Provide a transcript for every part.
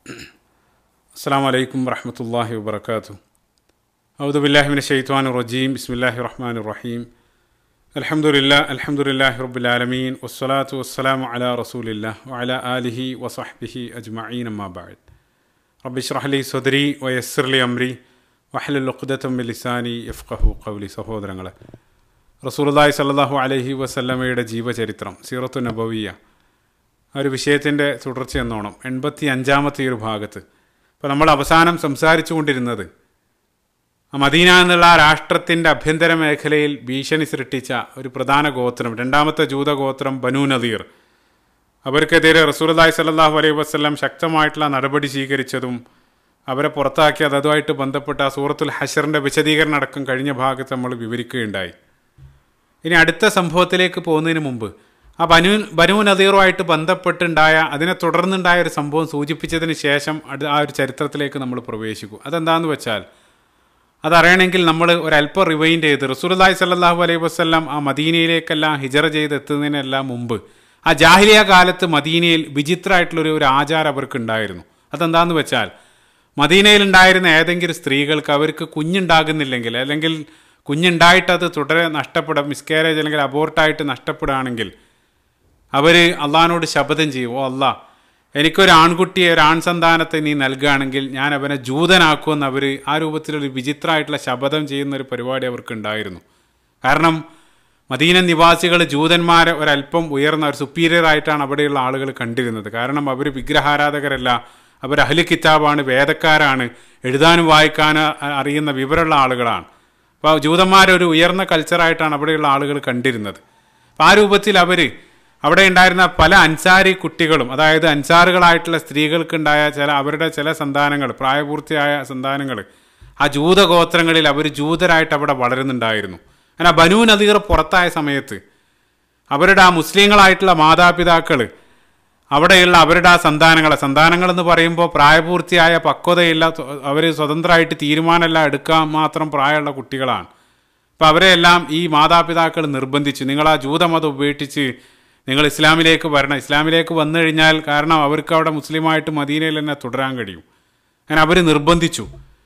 അസ്സാം വലൈക്കും വറഹമത്തല്ലാഹി വബർക്കാത്തു ഔദുബില്ലാഹിമിൻ ഷെയ്ത്വാൻ റജീം ബിസ്മില്ലാഹി റഹ്മാൻ റഹീം അലഹമുല്ല അലഹമുല്ലാഹി റബ്ബുലാലമീൻ വസ്സലാത്തു വസ്സലാമു അലാ റസൂലില്ല വഅല ആലിഹി വസഹ്ബിഹി അജ്മഈൻ അമ്മാബാദ് റബ്ബിഷ്റഹ്ലി സുദരി വയസ്സിർലി അംരി വഹലുഖുദത്തം ലിസാനി യഫ്ഖഹു ഖൗലി സഹോദരങ്ങളെ റസൂലുള്ളാഹി സല്ലല്ലാഹു അലൈഹി വസല്ലമയുടെ ജീവചരിത്രം സീറത്തു നബവിയ ആ ഒരു വിഷയത്തിൻ്റെ തുടർച്ച എന്നോണം എൺപത്തി അഞ്ചാമത്തെ ഈ ഒരു ഭാഗത്ത് ഇപ്പോൾ നമ്മൾ അവസാനം സംസാരിച്ചു കൊണ്ടിരുന്നത് ആ മദീന എന്നുള്ള ആ രാഷ്ട്രത്തിൻ്റെ അഭ്യന്തര മേഖലയിൽ ഭീഷണി സൃഷ്ടിച്ച ഒരു പ്രധാന ഗോത്രം രണ്ടാമത്തെ ജൂത ഗോത്രം ബനു നദീർ അവർക്കെതിരെ റസൂലുള്ളാഹി സ്വല്ലല്ലാഹു അലൈഹി വസല്ലം ശക്തമായിട്ടുള്ള നടപടി സ്വീകരിച്ചതും അവരെ പുറത്താക്കിയത് അതുമായിട്ട് ബന്ധപ്പെട്ട ആ സൂറത്തുൽ ഹഷറിൻ്റെ വിശദീകരണം അടക്കം കഴിഞ്ഞ ഭാഗത്ത് നമ്മൾ വിവരിക്കുകയുണ്ടായി ഇനി അടുത്ത സംഭവത്തിലേക്ക് പോകുന്നതിന് മുമ്പ് ആ ബനു ബനു നദീറുമായിട്ട് ബന്ധപ്പെട്ടുണ്ടായ അതിനെ തുടർന്നുണ്ടായ ഒരു സംഭവം സൂചിപ്പിച്ചതിന് ശേഷം അത് ആ ഒരു ചരിത്രത്തിലേക്ക് നമ്മൾ പ്രവേശിക്കും അതെന്താണെന്ന് വെച്ചാൽ അതറിയണമെങ്കിൽ നമ്മൾ ഒരല്പം റിവൈൻഡ് ചെയ്ത് റസൂലുള്ളാഹി സ്വല്ലല്ലാഹു അലൈഹി വസല്ലം ആ മദീനയിലേക്കെല്ലാം ഹിജറ ചെയ്ത് എത്തുന്നതിനെല്ലാം മുമ്പ് ആ ജാഹിലിയ കാലത്ത് മദീനയിൽ വിചിത്രമായിട്ടുള്ളൊരു ഒരു ആചാരം അവർക്ക് ഉണ്ടായിരുന്നു അതെന്താന്ന് വെച്ചാൽ മദീനയിൽ ഉണ്ടായിരുന്ന ഏതെങ്കിലും സ്ത്രീകൾക്ക് അവർക്ക് കുഞ്ഞുണ്ടാകുന്നില്ലെങ്കിൽ അല്ലെങ്കിൽ കുഞ്ഞുണ്ടായിട്ട് അത് തുടരെ നഷ്ടപ്പെടുക മിസ്കാരേജ് അല്ലെങ്കിൽ അബോർട്ടായിട്ട് നഷ്ടപ്പെടുകയാണെങ്കിൽ അവർ അള്ളഹാനോട് ശപഥം ചെയ്യും ഓ അല്ലാ എനിക്കൊരു ആൺകുട്ടിയെ ഒരു ആൺ സന്താനത്തെ നീ നൽകുകയാണെങ്കിൽ ഞാൻ അവനെ ജൂതനാക്കുമെന്ന് അവർ ആ രൂപത്തിലൊരു വിചിത്രമായിട്ടുള്ള ശപഥം ചെയ്യുന്ന ഒരു പരിപാടി അവർക്ക് ഉണ്ടായിരുന്നു കാരണം മദീന നിവാസികൾ ജൂതന്മാരെ ഒരല്പം ഉയർന്ന ഒരു സുപ്പീരിയർ ആയിട്ടാണ് അവിടെയുള്ള ആളുകൾ കണ്ടിരുന്നത് കാരണം അവർ വിഗ്രഹാരാധകരല്ല അവർ അഹ്ലി കിതാബാണ് വേദക്കാരാണ് എഴുതാനും വായിക്കാനും അറിയുന്ന വിവരമുള്ള ആളുകളാണ് അപ്പോൾ ജൂതന്മാരൊരു ഉയർന്ന കൾച്ചറായിട്ടാണ് അവിടെയുള്ള ആളുകൾ കണ്ടിരുന്നത് അപ്പോൾ ആ രൂപത്തിൽ അവർ അവിടെ ഉണ്ടായിരുന്ന പല അൻസാരി കുട്ടികളും അതായത് അൻസാറുകളായിട്ടുള്ള സ്ത്രീകൾക്കുണ്ടായ ചില അവരുടെ ചില സന്താനങ്ങൾ പ്രായപൂർത്തിയായ സന്താനങ്ങൾ ആ ജൂതഗോത്രങ്ങളിൽ അവർ ജൂതരായിട്ട് അവിടെ വളരുന്നുണ്ടായിരുന്നു അങ്ങനെ ബനു നദീർ പുറത്തായ സമയത്ത് അവരുടെ ആ മുസ്ലിങ്ങളായിട്ടുള്ള മാതാപിതാക്കൾ അവിടെയുള്ള അവരുടെ ആ സന്താനങ്ങളെ സന്താനങ്ങൾ എന്ന് പറയുമ്പോൾ പ്രായപൂർത്തിയായ പക്വതയില്ല അവർ സ്വതന്ത്രമായിട്ട് തീരുമാനമെല്ലാം എടുക്കാൻ മാത്രം പ്രായമുള്ള കുട്ടികളാണ് അപ്പോൾ അവരെല്ലാം ഈ മാതാപിതാക്കൾ നിർബന്ധിച്ചു നിങ്ങൾ ആ ജൂതമതം ഉപേക്ഷിച്ച് നിങ്ങൾ ഇസ്ലാമിലേക്ക് വരണം ഇസ്ലാമിലേക്ക് വന്നു കഴിഞ്ഞാൽ കാരണം അവർക്ക് അവിടെ മുസ്ലിമായിട്ട് മദീനയിൽ തന്നെ തുടരാൻ കഴിയും അങ്ങനെ അവർ നിർബന്ധിച്ചു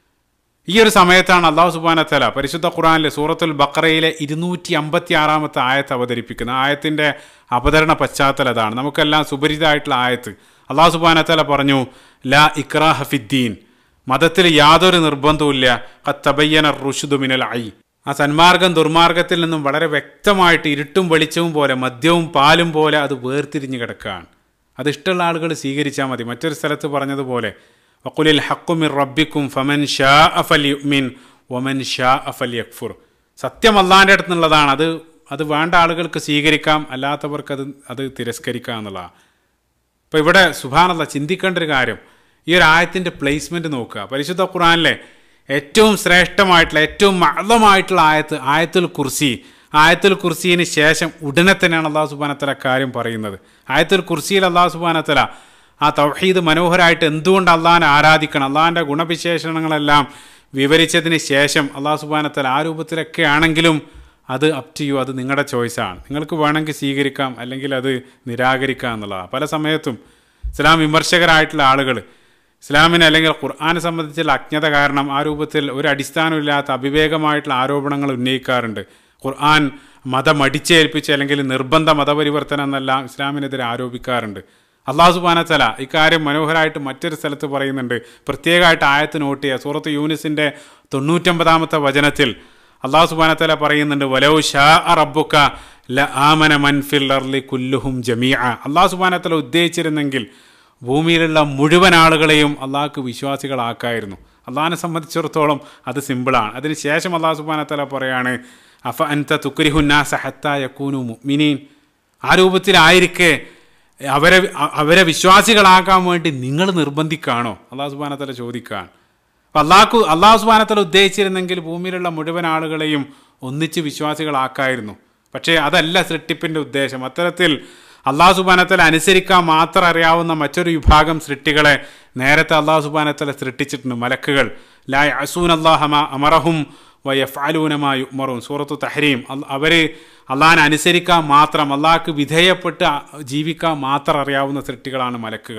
ഈ ഒരു സമയത്താണ് അള്ളാഹു സുബാനത്തല പരിശുദ്ധ ഖുറാനിലെ സൂറത്തുൽ ബക്കറയിലെ ഇരുന്നൂറ്റി അമ്പത്തി ആറാമത്തെ ആയത്ത് അവതരിപ്പിക്കുന്നത് ആയത്തിൻ്റെ അവതരണ പശ്ചാത്തലം അതാണ് നമുക്കെല്ലാം സുപരിചിതമായിട്ടുള്ള ആയത്ത് അള്ളാഹു സുബാനത്തല പറഞ്ഞു ലാ ഇക്രാ ഹഫിദ്ദീൻ മതത്തിൽ യാതൊരു നിർബന്ധവുമില്ല കത്തബയ്യന റുഷുദു മിനൽ ഐ ആ സന്മാർഗം ദുർമാർഗത്തിൽ നിന്നും വളരെ വ്യക്തമായിട്ട് ഇരുട്ടും വെളിച്ചവും പോലെ മദ്യവും പാലും പോലെ അത് വേർതിരിഞ്ഞ് കിടക്കുകയാണ് അത് ഇഷ്ടമുള്ള ആളുകൾ സ്വീകരിച്ചാൽ മതി മറ്റൊരു സ്ഥലത്ത് പറഞ്ഞതുപോലെ വക്കുലിൽ ഹക്കുമിർ റബ്ബിക്കും ഫമൻ ഷാ അഫൽ യുമിൻ ഒമൻ ഷാ അഫൽ യക്ഫുർ സത്യം അള്ളാൻ്റെ അടുത്ത് നിന്നുള്ളതാണ് അത് അത് വേണ്ട ആളുകൾക്ക് സ്വീകരിക്കാം അല്ലാത്തവർക്ക് അത് അത് തിരസ്കരിക്കാം എന്നുള്ളതാണ് അപ്പോൾ ഇവിടെ സുഭാനുള്ള ചിന്തിക്കേണ്ട ഒരു കാര്യം ഈ ഒരു ആയത്തിൻ്റെ പ്ലേസ്മെൻറ്റ് നോക്കുക പരിശുദ്ധ ഖുറാനിലെ ഏറ്റവും ശ്രേഷ്ഠമായിട്ടുള്ള ഏറ്റവും മതമായിട്ടുള്ള ആയത്ത് ആയത്തുൽ കുർസി ആയത്തുൽ കുർസിന് ശേഷം ഉടനെ തന്നെയാണ് അള്ളാഹു സുബാനത്തല കാര്യം പറയുന്നത് ആയത്തുൽ കുർസിയിൽ അള്ളാഹു സുബാനത്തല ആ തൗഹീദ് മനോഹരമായിട്ട് എന്തുകൊണ്ട് അള്ളാഹാനെ ആരാധിക്കണം അള്ളാഹാൻ്റെ ഗുണവിശേഷണങ്ങളെല്ലാം വിവരിച്ചതിന് ശേഷം അള്ളാഹു സുബാനത്തല ആ രൂപത്തിലൊക്കെ ആണെങ്കിലും അത് അപ് ടു യു അത് നിങ്ങളുടെ ചോയ്സാണ് നിങ്ങൾക്ക് വേണമെങ്കിൽ സ്വീകരിക്കാം അല്ലെങ്കിൽ അത് നിരാകരിക്കാം എന്നുള്ളതാണ് പല സമയത്തും ഇസ്ലാം വിമർശകരായിട്ടുള്ള ആളുകൾ ഇസ്ലാമിനെ അല്ലെങ്കിൽ ഖുർആാനെ സംബന്ധിച്ചുള്ള അജ്ഞത കാരണം ആ രൂപത്തിൽ ഒരു അടിസ്ഥാനമില്ലാത്ത അവിവേകമായിട്ടുള്ള ആരോപണങ്ങൾ ഉന്നയിക്കാറുണ്ട് ഖുർആൻ മതം അടിച്ചേൽപ്പിച്ച് അല്ലെങ്കിൽ നിർബന്ധ മതപരിവർത്തനം എന്നെല്ലാം ഇസ്ലാമിനെതിരെ ആരോപിക്കാറുണ്ട് അള്ളാഹു സുബാനത്തല ഇക്കാര്യം മനോഹരമായിട്ട് മറ്റൊരു സ്ഥലത്ത് പറയുന്നുണ്ട് പ്രത്യേകമായിട്ട് ആയത്ത് നോട്ട് ചെയ്യുക സൂറത്ത് യൂനിസിൻ്റെ തൊണ്ണൂറ്റൊമ്പതാമത്തെ വചനത്തിൽ അള്ളാഹു സുബാനത്തല പറയുന്നുണ്ട് വലൗ ഷാ റബ്ബുക്ക ല ആമന മൻഫിൽ അർലി കുല്ലുഹും ജമീഅ അള്ളാഹു സുബാനത്തല ഉദ്ദേശിച്ചിരുന്നെങ്കിൽ ഭൂമിയിലുള്ള മുഴുവൻ ആളുകളെയും അള്ളാഹ്ക്ക് വിശ്വാസികളാക്കായിരുന്നു അള്ളാഹിനെ സംബന്ധിച്ചിടത്തോളം അത് സിമ്പിളാണ് അതിനുശേഷം അള്ളാഹു സുബാനത്തല പറയാണ് അഫ അൻത തുക്രിഹുന്നാസ ഹത്ത യക്കൂനു മുഅ്മിനീൻ ആ രൂപത്തിലായിരിക്കെ അവരെ അവരെ വിശ്വാസികളാക്കാൻ വേണ്ടി നിങ്ങൾ നിർബന്ധിക്കാണോ അള്ളാഹു സുബാനത്തല ചോദിക്കാൻ അപ്പം അള്ളാഹു അള്ളാഹു സുബാനത്തല ഉദ്ദേശിച്ചിരുന്നെങ്കിൽ ഭൂമിയിലുള്ള മുഴുവൻ ആളുകളെയും ഒന്നിച്ച് വിശ്വാസികളാക്കായിരുന്നു പക്ഷേ അതല്ല സൃഷ്ടിപ്പിൻ്റെ ഉദ്ദേശം അത്തരത്തിൽ അള്ളാഹു സുബാനത്തല അനുസരിക്കാൻ മാത്രം അറിയാവുന്ന മറ്റൊരു വിഭാഗം സൃഷ്ടികളെ നേരത്തെ അള്ളാഹു സുബാനത്തല സൃഷ്ടിച്ചിട്ടുണ്ട് മലക്കുകൾ ലാ അസൂൻ അള്ളാഹമ അമറഹും വയഫാലൂനമായി ഉമറും സൂറത്തു തഹരീം അവർ അള്ളാഹിനെ അനുസരിക്കാൻ മാത്രം അള്ളാഹ്ക്ക് വിധേയപ്പെട്ട് ജീവിക്കാൻ മാത്രം അറിയാവുന്ന സൃഷ്ടികളാണ് മലക്കുകൾ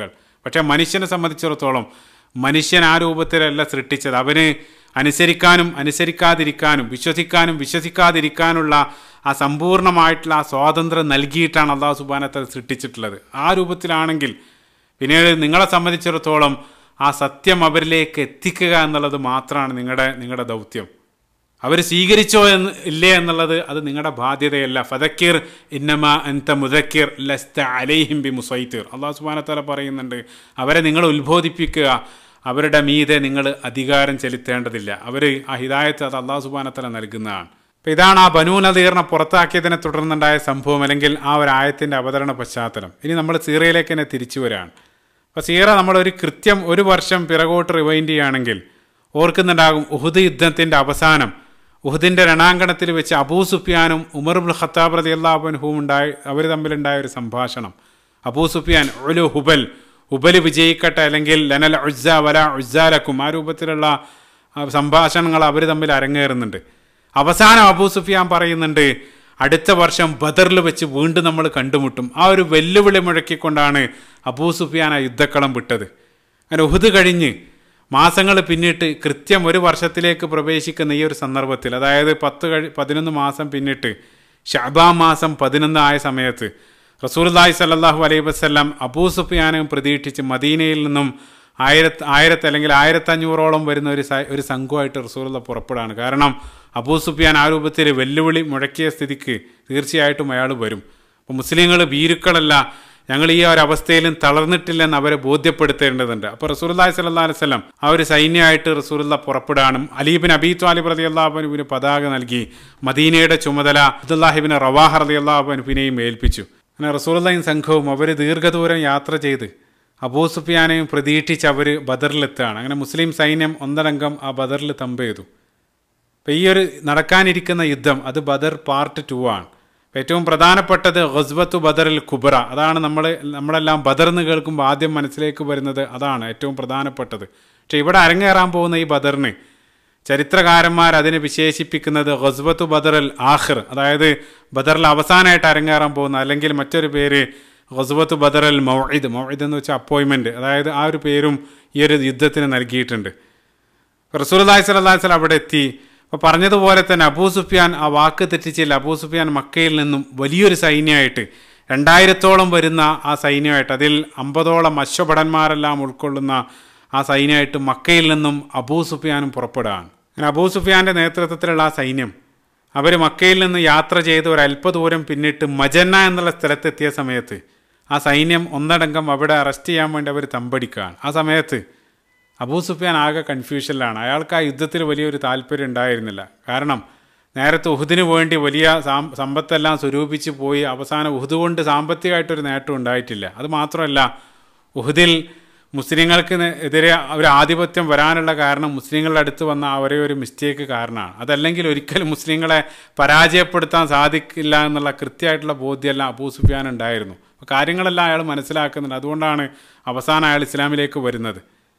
പക്ഷേ മനുഷ്യനെ സംബന്ധിച്ചിടത്തോളം മനുഷ്യൻ ആ രൂപത്തിലല്ല സൃഷ്ടിച്ചത് അവന് അനുസരിക്കാനും അനുസരിക്കാതിരിക്കാനും വിശ്വസിക്കാനും വിശ്വസിക്കാതിരിക്കാനുള്ള ആ സമ്പൂർണ്ണമായിട്ടുള്ള ആ സ്വാതന്ത്ര്യം നൽകിയിട്ടാണ് അള്ളാഹു സുബാനത്തെ സൃഷ്ടിച്ചിട്ടുള്ളത് ആ രൂപത്തിലാണെങ്കിൽ പിന്നീട് നിങ്ങളെ സംബന്ധിച്ചിടത്തോളം ആ സത്യം അവരിലേക്ക് എത്തിക്കുക എന്നുള്ളത് മാത്രമാണ് നിങ്ങളുടെ നിങ്ങളുടെ ദൗത്യം അവർ സ്വീകരിച്ചോ എന്ന് ഇല്ലേ എന്നുള്ളത് അത് നിങ്ങളുടെ ബാധ്യതയല്ല ഫതക്കീർ ഇന്നമ അൻത മുദക്കീർ ലസ്ത അലൈഹിം ബി മുസൈത്തീർ അള്ളാഹു സുബാനത്തല പറയുന്നുണ്ട് അവരെ നിങ്ങൾ ഉത്ബോധിപ്പിക്കുക അവരുടെ മീതെ നിങ്ങൾ അധികാരം ചെലുത്തേണ്ടതില്ല അവർ ആ ഹിദായത്ത് അത് അള്ളാഹു സുബാനത്തല നൽകുന്നതാണ് അപ്പം ഇതാണ് ആ ബനൂ നദീറിനെ പുറത്താക്കിയതിനെ തുടർന്നുണ്ടായ സംഭവം അല്ലെങ്കിൽ ആ ഒരു ആയത്തിൻ്റെ അവതരണ പശ്ചാത്തലം ഇനി നമ്മൾ സീറയിലേക്ക് തന്നെ തിരിച്ചു വരികയാണ് അപ്പോൾ സീറ നമ്മളൊരു കൃത്യം ഒരു വർഷം പിറകോട്ട് റിവൈൻഡ് ചെയ്യുകയാണെങ്കിൽ ഓർക്കുന്നുണ്ടാകും ഉഹുദ് യുദ്ധത്തിൻ്റെ അവസാനം ഉഹുദിൻ്റെ രണാങ്കണത്തിൽ വെച്ച് അബൂ സുഫിയാനും ഉമർബുൽ ഖത്താബ് റതി അള്ളാഹുൻഹുവും ഉണ്ടായി അവർ തമ്മിലുണ്ടായ ഒരു സംഭാഷണം അബൂ സുഫിയാൻ ഒലു ഹുബൽ ഹുബൽ വിജയിക്കട്ടെ അല്ലെങ്കിൽ ലനൽ ഉസ്സ വല ഉസ്സാലക്കും ആ രൂപത്തിലുള്ള ആ, സംഭാഷണങ്ങൾ അവർ തമ്മിൽ അരങ്ങേറുന്നുണ്ട് അവസാനം അബൂ സുഫിയാൻ പറയുന്നുണ്ട് അടുത്ത വർഷം ബദറിൽ വെച്ച് വീണ്ടും നമ്മൾ കണ്ടുമുട്ടും ആ ഒരു വെല്ലുവിളി മുഴക്കിക്കൊണ്ടാണ് അബൂ സുഫിയാൻ ആ യുദ്ധക്കളം വിട്ടത് അങ്ങനെ ഉഹുദ് കഴിഞ്ഞ് മാസങ്ങൾ പിന്നിട്ട് കൃത്യം ഒരു വർഷത്തിലേക്ക് പ്രവേശിക്കുന്ന ഈ ഒരു സന്ദർഭത്തിൽ അതായത് പത്ത് കഴി പതിനൊന്ന് മാസം പിന്നിട്ട് ഷാബാ മാസം പതിനൊന്ന് ആയ സമയത്ത് റസൂൽല്ലാഹി സല്ലാഹു അലൈഹി വസ്ല്ലാം അബൂ സുഫിയാനും പ്രതീക്ഷിച്ച് മദീനയിൽ നിന്നും ആയിരത്തി ആയിരത്തി അല്ലെങ്കിൽ ആയിരത്തഞ്ഞൂറോളം വരുന്ന ഒരു സ- ഒരു സംഘമായിട്ട് റസൂലുള്ള പുറപ്പെടാണ് കാരണം അബൂ സുഫിയാൻ ആ രൂപത്തിൽ വെല്ലുവിളി മുഴക്കിയ സ്ഥിതിക്ക് തീർച്ചയായിട്ടും അയാൾ വരും അപ്പോൾ മുസ്ലിങ്ങൾ ഭീരുക്കളല്ല ഞങ്ങൾ ഈ ഒരു അവസ്ഥയിലും തളർന്നിട്ടില്ലെന്ന് അവരെ ബോധ്യപ്പെടുത്തേണ്ടതുണ്ട് അപ്പോൾ റസൂർല്ലാഹി സ്വല്ലാ അലൈഹി സ്വലം ആ ഒരു സൈന്യമായിട്ട് റസൂലുള്ള പുറപ്പെടാനും അലീബിൻ അബീ ത്വാലിബ് റതി അള്ളാഹുബനുവിന് പതാക നൽകി മദീനയുടെ ചുമതല അബ്ദുല്ലാഹിബിൻ റവാഹ് റതി അള്ളാഹുബനുവിനെയും ഏൽപ്പിച്ചു അങ്ങനെ റസൂലുള്ളയും സംഘവും അവർ ദീർഘദൂരം യാത്ര ചെയ്ത് അബൂ സുഫിയാനെയും പ്രതീക്ഷിച്ച് അവർ ബദറിലെത്തുകയാണ് അങ്ങനെ മുസ്ലിം സൈന്യം ഒന്നടങ്കം ആ ബദറിൽ തമ്പ് ചെയ്തു അപ്പോൾ ഈ ഒരു നടക്കാനിരിക്കുന്ന യുദ്ധം അത് ബദർ പാർട്ട് ടു ആണ് അപ്പോൾ ഏറ്റവും പ്രധാനപ്പെട്ടത് ഗസ്ബത്തു ബദറിൽ കുബറ അതാണ് നമ്മൾ നമ്മളെല്ലാം ബദർ എന്ന് കേൾക്കുമ്പോൾ ആദ്യം മനസ്സിലേക്ക് വരുന്നത് അതാണ് ഏറ്റവും പ്രധാനപ്പെട്ടത് പക്ഷേ ഇവിടെ അരങ്ങേറാൻ പോകുന്ന ഈ ബദറിന് ചരിത്രകാരന്മാർ അതിനെ വിശേഷിപ്പിക്കുന്നത് ഗസ്ബത്തു ബദറൽ ആഖിർ അതായത് ബദറിൽ അവസാനമായിട്ട് അരങ്ങേറാൻ പോകുന്ന അല്ലെങ്കിൽ മറ്റൊരു പേര് ഗസ്ബത്തു ബദറൽ മൗഇദ് മൗഇദ് എന്ന് വെച്ചാൽ അപ്പോയിൻമെൻറ്റ് അതായത് ആ ഒരു പേരും ഈ ഒരു യുദ്ധത്തിന് നൽകിയിട്ടുണ്ട് റസൂൽല്ലാഹി സ്വല്ലല്ലാഹി വസല്ലം അവിടെ എത്തി അപ്പോൾ പറഞ്ഞതുപോലെ തന്നെ അബൂ സുഫിയാൻ ആ വാക്ക് തെറ്റിച്ചില്ല അബൂ സുഫിയാൻ മക്കയിൽ നിന്നും വലിയൊരു സൈന്യമായിട്ട് രണ്ടായിരത്തോളം വരുന്ന ആ സൈന്യമായിട്ട് അതിൽ അമ്പതോളം അശ്വഭടന്മാരെല്ലാം ഉൾക്കൊള്ളുന്ന ആ സൈന്യമായിട്ട് മക്കയിൽ നിന്നും അബൂ സുഫിയാനും പുറപ്പെടുകയാണ് അങ്ങനെ അബൂ സുഫിയാൻ്റെ നേതൃത്വത്തിലുള്ള ആ സൈന്യം അവർ മക്കയിൽ നിന്ന് യാത്ര ചെയ്ത് ഒരു അല്പദൂരം പിന്നിട്ട് മജന്ന എന്നുള്ള സ്ഥലത്തെത്തിയ സമയത്ത് ആ സൈന്യം ഒന്നടങ്കം അവിടെ അറസ്റ്റ് ചെയ്യാൻ വേണ്ടി അവർ തമ്പടിക്കുകയാണ് ആ സമയത്ത് അബൂ സുഫിയാൻ ആകെ കൺഫ്യൂഷനിലാണ് അയാൾക്ക് ആ യുദ്ധത്തിൽ വലിയൊരു താല്പര്യം ഉണ്ടായിരുന്നില്ല കാരണം നേരത്തെ ഉഹുദിന് വേണ്ടി വലിയ സാം സമ്പത്തെല്ലാം സ്വരൂപിച്ച് പോയി അവസാനം ഉഹുദ് കൊണ്ട് സാമ്പത്തികമായിട്ടൊരു നേട്ടം ഉണ്ടായിട്ടില്ല അത് മാത്രമല്ല ഉഹുദിൽ മുസ്ലിങ്ങൾക്ക് നെ- എതിരെ ഒരു ആധിപത്യം വരാനുള്ള കാരണം മുസ്ലിങ്ങളുടെ അടുത്ത് വന്ന ആ ഒരേ ഒരു മിസ്റ്റേക്ക് കാരണമാണ് അതല്ലെങ്കിൽ ഒരിക്കലും മുസ്ലിങ്ങളെ പരാജയപ്പെടുത്താൻ സാധിക്കില്ല എന്നുള്ള കൃത്യമായിട്ടുള്ള ബോധ്യമെല്ലാം അബൂ സുഫിയാൻ ഉണ്ടായിരുന്നു അപ്പോൾ കാര്യങ്ങളെല്ലാം അയാൾ മനസ്സിലാക്കുന്നുണ്ട് അതുകൊണ്ടാണ് അവസാനം അയാൾ ഇസ്ലാമിലേക്ക് വരുന്നത്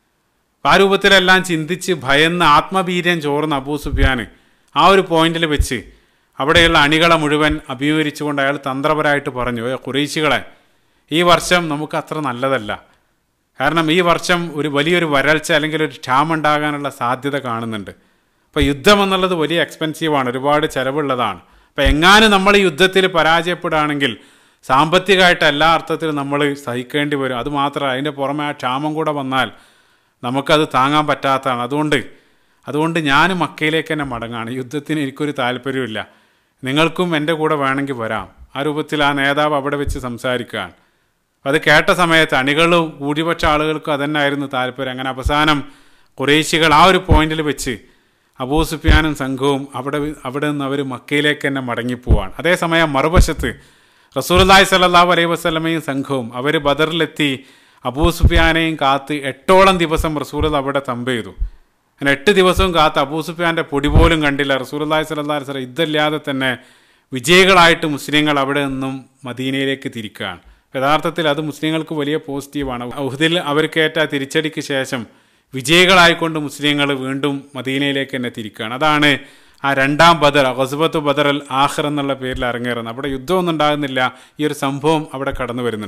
ആ രൂപത്തിലെല്ലാം ചിന്തിച്ച് ഭയന്ന് ആത്മവീര്യം ചോർന്ന അബൂ സുഫിയാന് ആ ഒരു പോയിന്റിൽ വെച്ച് അവിടെയുള്ള അണികളെ മുഴുവൻ അഭിമുഖീകരിച്ചുകൊണ്ട് അയാൾ തന്ത്രപരമായിട്ട് പറഞ്ഞു "ഏ കുറേശികളെ ഈ വർഷം നമുക്ക് അത്ര നല്ലതല്ല കാരണം ഈ വർഷം ഒരു വലിയൊരു വരൾച്ച അല്ലെങ്കിൽ ഒരു ക്ഷാമം ഉണ്ടാകാനുള്ള സാധ്യത കാണുന്നുണ്ട് അപ്പോൾ യുദ്ധം എന്നുള്ളത് വലിയ എക്സ്പെൻസീവാണ് ഒരുപാട് ചിലവുള്ളതാണ് അപ്പോൾ എങ്ങാനും നമ്മൾ ഈ യുദ്ധത്തിൽ പരാജയപ്പെടുകയാണെങ്കിൽ സാമ്പത്തികമായിട്ട് എല്ലാ അർത്ഥത്തിലും നമ്മൾ സഹിക്കേണ്ടി വരും അത് മാത്രമല്ല അതിൻ്റെ പുറമെ ആ ക്ഷാമം കൂടെ വന്നാൽ നമുക്കത് താങ്ങാൻ പറ്റാത്തതാണ് അതുകൊണ്ട് അതുകൊണ്ട് ഞാൻ മക്കയിലേക്ക് തന്നെ മടങ്ങാണ് യുദ്ധത്തിന് എനിക്കൊരു താല്പര്യമില്ല നിങ്ങൾക്കും എൻ്റെ കൂടെ വേണമെങ്കിൽ വരാം ആ രൂപത്തിൽ ആ നേതാവ് അവിടെ വെച്ച് സംസാരിക്കുകയാണ് അപ്പോൾ അത് കേട്ട സമയത്ത് അണികളും ഭൂരിപക്ഷ ആളുകൾക്കും അതന്നായിരുന്നു താല്പര്യം അങ്ങനെ അവസാനം കുറേശികൾ ആ ഒരു പോയിന്റിൽ വെച്ച് അബൂ സുഫിയാനും സംഘവും അവിടെ വി- അവിടെ നിന്ന് അവർ മക്കയിലേക്ക് തന്നെ മടങ്ങിപ്പോവാണ് അതേസമയം മറുവശത്ത് റസൂലുള്ളാഹി സ്വല്ലല്ലാഹു അലൈഹി വസല്ലമയും സംഘവും അവർ ബദറിലെത്തി അബൂ സുഫിയാനെയും കാത്ത് എട്ടോളം ദിവസം റസൂൽ അവിടെ തമ്പ് ചെയ്തു അങ്ങനെ എട്ട് ദിവസവും കാത്ത് അബൂ സുഫിയാൻ്റെ പൊടി പോലും കണ്ടില്ല റസൂലുള്ളാഹി സ്വല്ലല്ലാഹു അലൈഹി വസല്ലം ഇതല്ലാതെ തന്നെ വിജയികളായിട്ട് മുസ്ലിങ്ങൾ അവിടെ നിന്നും മദീനയിലേക്ക് തിരിക്കുകയാണ് യഥാർത്ഥത്തിൽ അത് മുസ്ലിങ്ങൾക്ക് വലിയ പോസിറ്റീവാണ് ഉഹുദിൽ അവർക്കേറ്റ തിരിച്ചടിക്ക് ശേഷം വിജയികളായിക്കൊണ്ട് മുസ്ലിങ്ങൾ വീണ്ടും മദീനയിലേക്ക് തന്നെ തിരിക്കുകയാണ് അതാണ് ആ രണ്ടാം ബദർ ഗസ്ബത്ത് ബദർ അൽ ആഖർ എന്നുള്ള പേരിൽ അരങ്ങേറുന്നത് അവിടെ യുദ്ധമൊന്നും ഉണ്ടാകുന്നില്ല ഈ ഒരു സംഭവം അവിടെ കടന്നു വരുന്നുണ്ട്